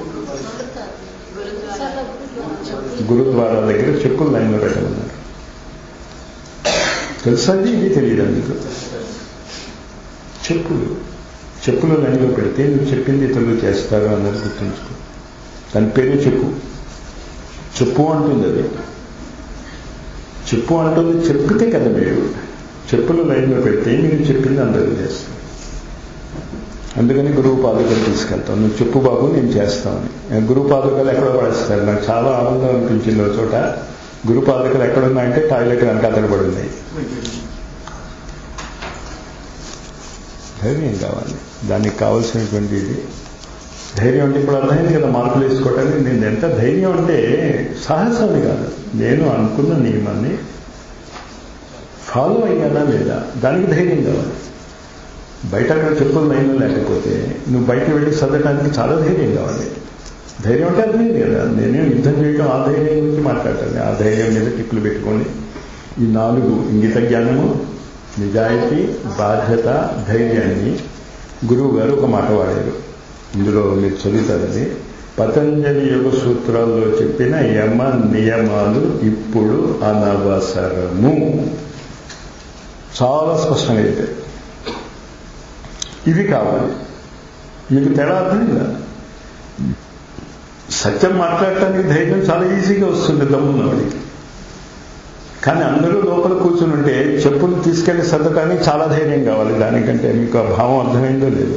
Speaker 1: గురుద్వారా దగ్గర చెప్పులు లైన్లో పెట్టమన్నారు తెలుసా అది ఇది తెలియదు అందుకు చెప్పులు చెప్పులు లైన్లో పెడితే నువ్వు చెప్పింది ఇతరులు చేస్తారు అన్నది గుర్తుంచుకో దాని పేరే చెప్పు చెప్పు అంటుంది అది చెప్పు అంటుంది చెప్పితే కదా మీరు చెప్పులు లైన్లో పెడితే మీరు చెప్పింది అందరూ చేస్తారు అందుకని గురువు పాదుకలు తీసుకెళ్తాం నువ్వు చెప్పు బాబు నేను చేస్తామని గురువు పాదుకలు ఎక్కడో పడేస్తారు నాకు చాలా ఆనందం అనిపించింది ఒక చోట గురు పాదుకలు ఎక్కడున్నాయంటే టాయిలెట్ వెనకాతలు పడి ఉన్నాయి ధైర్యం కావాలి దానికి కావాల్సినటువంటి ఇది ధైర్యం అంటే ఇప్పుడు అర్థమైంది కదా మార్పులు వేసుకోవటానికి నేను ఎంత ధైర్యం అంటే సాహసాన్ని కాదు నేను అనుకున్న నియమాన్ని ఫాలో అయ్యానా లేదా దానికి ధైర్యం కావాలి బయట అక్కడ చెప్పులు లైన్ లేకపోతే నువ్వు బయట వెళ్ళి చదవడానికి చాలా ధైర్యం కావాలి ధైర్యం అంటే అర్థమైంది కదా నేనే యుద్ధం చేయడం ఆ ధైర్యం గురించి మాట్లాడతాను ఆ ధైర్యం మీద టిక్కులు పెట్టుకొని ఈ నాలుగు ఇంగిత జ్ఞానము నిజాయితీ బాధ్యత ధైర్యాన్ని గురువు గారు ఒక మాట వాడారు ఇందులో మీరు చదువుతారని పతంజలి యోగ సూత్రాల్లో చెప్పిన యమ నియమాలు ఇప్పుడు అనవసరము చాలా స్పష్టంగా చెప్పారు ఇవి కావాలి మీకు తేడా అర్థమైందా సత్యం మాట్లాడటానికి ధైర్యం చాలా ఈజీగా వస్తుంది దమ్మున్నవాడికి కానీ అందరూ లోపల కూర్చుని ఉంటే చెప్పులు తీసుకెళ్లి సర్దటానికి చాలా ధైర్యం కావాలి దానికంటే మీకు ఆ భావం అర్థమైందో లేదు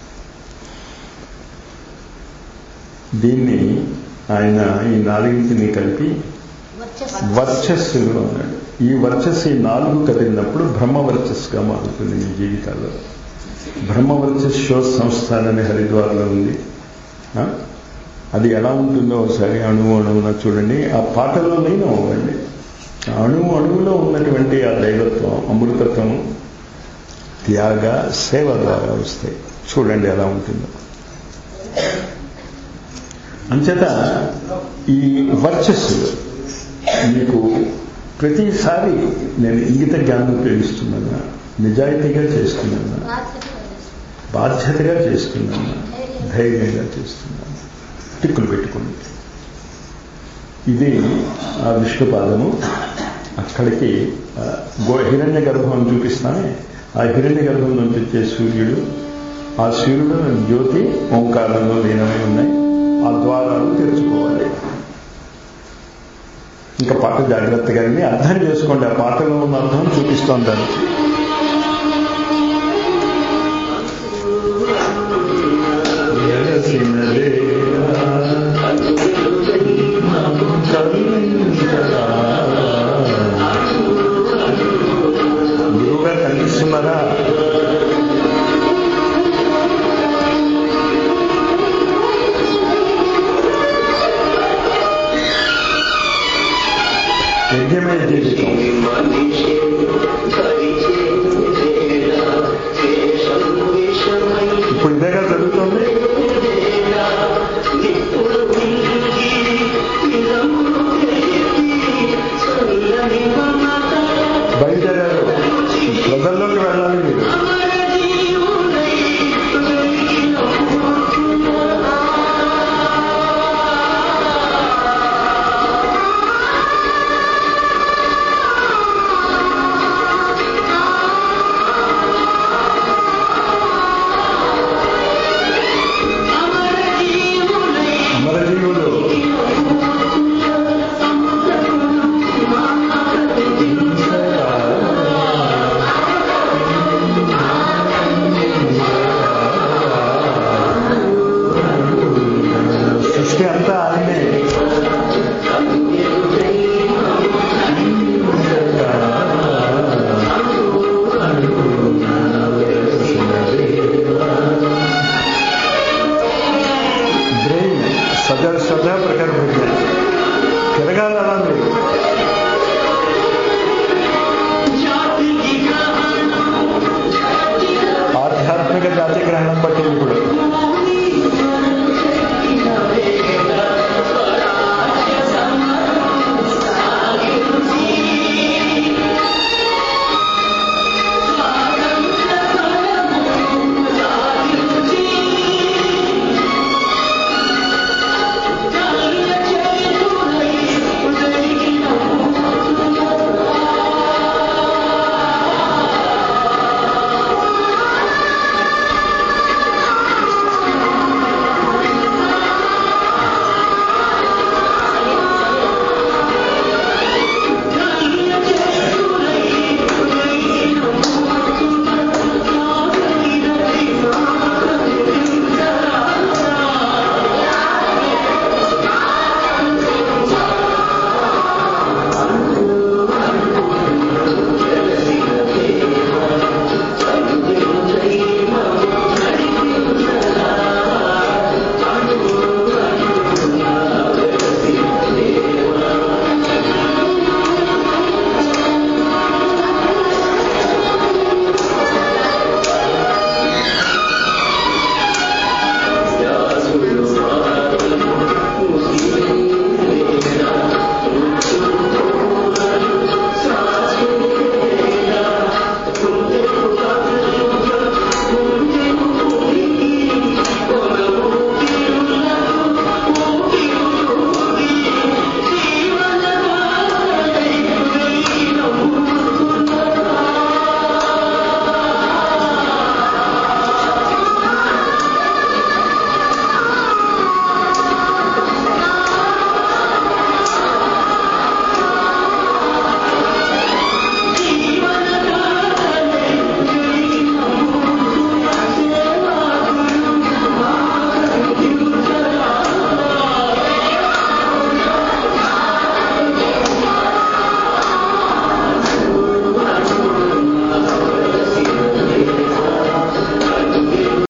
Speaker 1: దీన్ని ఆయన ఈ నాలుగింటిని కలిపి వర్చస్సులో ఉన్నాడు ఈ వర్చస్సు ఈ నాలుగు కదిలినప్పుడు బ్రహ్మ వర్చస్సుగా మారుతుంది మీ జీవితాల్లో బ్రహ్మ వర్చస్ షో సంస్థానని హరిద్వార్లో ఉంది ఆ? అది ఎలా ఉంటుందో ఒకసారి అణువు అణువున చూడండి ఆ పాటలో నేను అవ్వండి అణువు అణువులో ఉన్నటువంటి ఆ దైవత్వం అమృతత్వం త్యాగ సేవ ద్వారా వస్తాయి చూడండి ఎలా ఉంటుందో అంచేత ఈ వర్చస్సు మీకు ప్రతిసారి నేను ఇంగిత జ్ఞానం ఉపయోగిస్తున్నానా నిజాయితీగా చేస్తున్నానా బాధ్యతగా చేస్తున్నానా ధైర్యంగా చేస్తున్నాను టిక్కులు పెట్టుకోండి ఇది ఆ విష్ణుపాదము అక్కడికి ఆ, గో హిరణ్య గర్భం చూపిస్తానే ఆ హిరణ్య గర్భం నుంచి వచ్చే సూర్యుడు ఆ సూర్యుడు జ్యోతి ఓంకారంలో లీనమై ఉన్నాయి ఆ ద్వారాలు తెరుచుకోవాలి ఇంకా పాట జాగ్రత్తగా విని అర్థం చేసుకోండి ఆ పాటలో ఉన్న అర్థం చూపిస్తోంది దానికి గురువుగారు కనిపిస్తున్నారా యజ్ఞమే జీవితం ఇప్పుడు ఇదేగా జరుగుతుంది బయలుదేరారు ప్రజల్లోకి వెళ్ళాలి మీరు అమరజీవులు సృష్టి అంతా ఆయనే బ్రెయిన్ సదర్ సదర్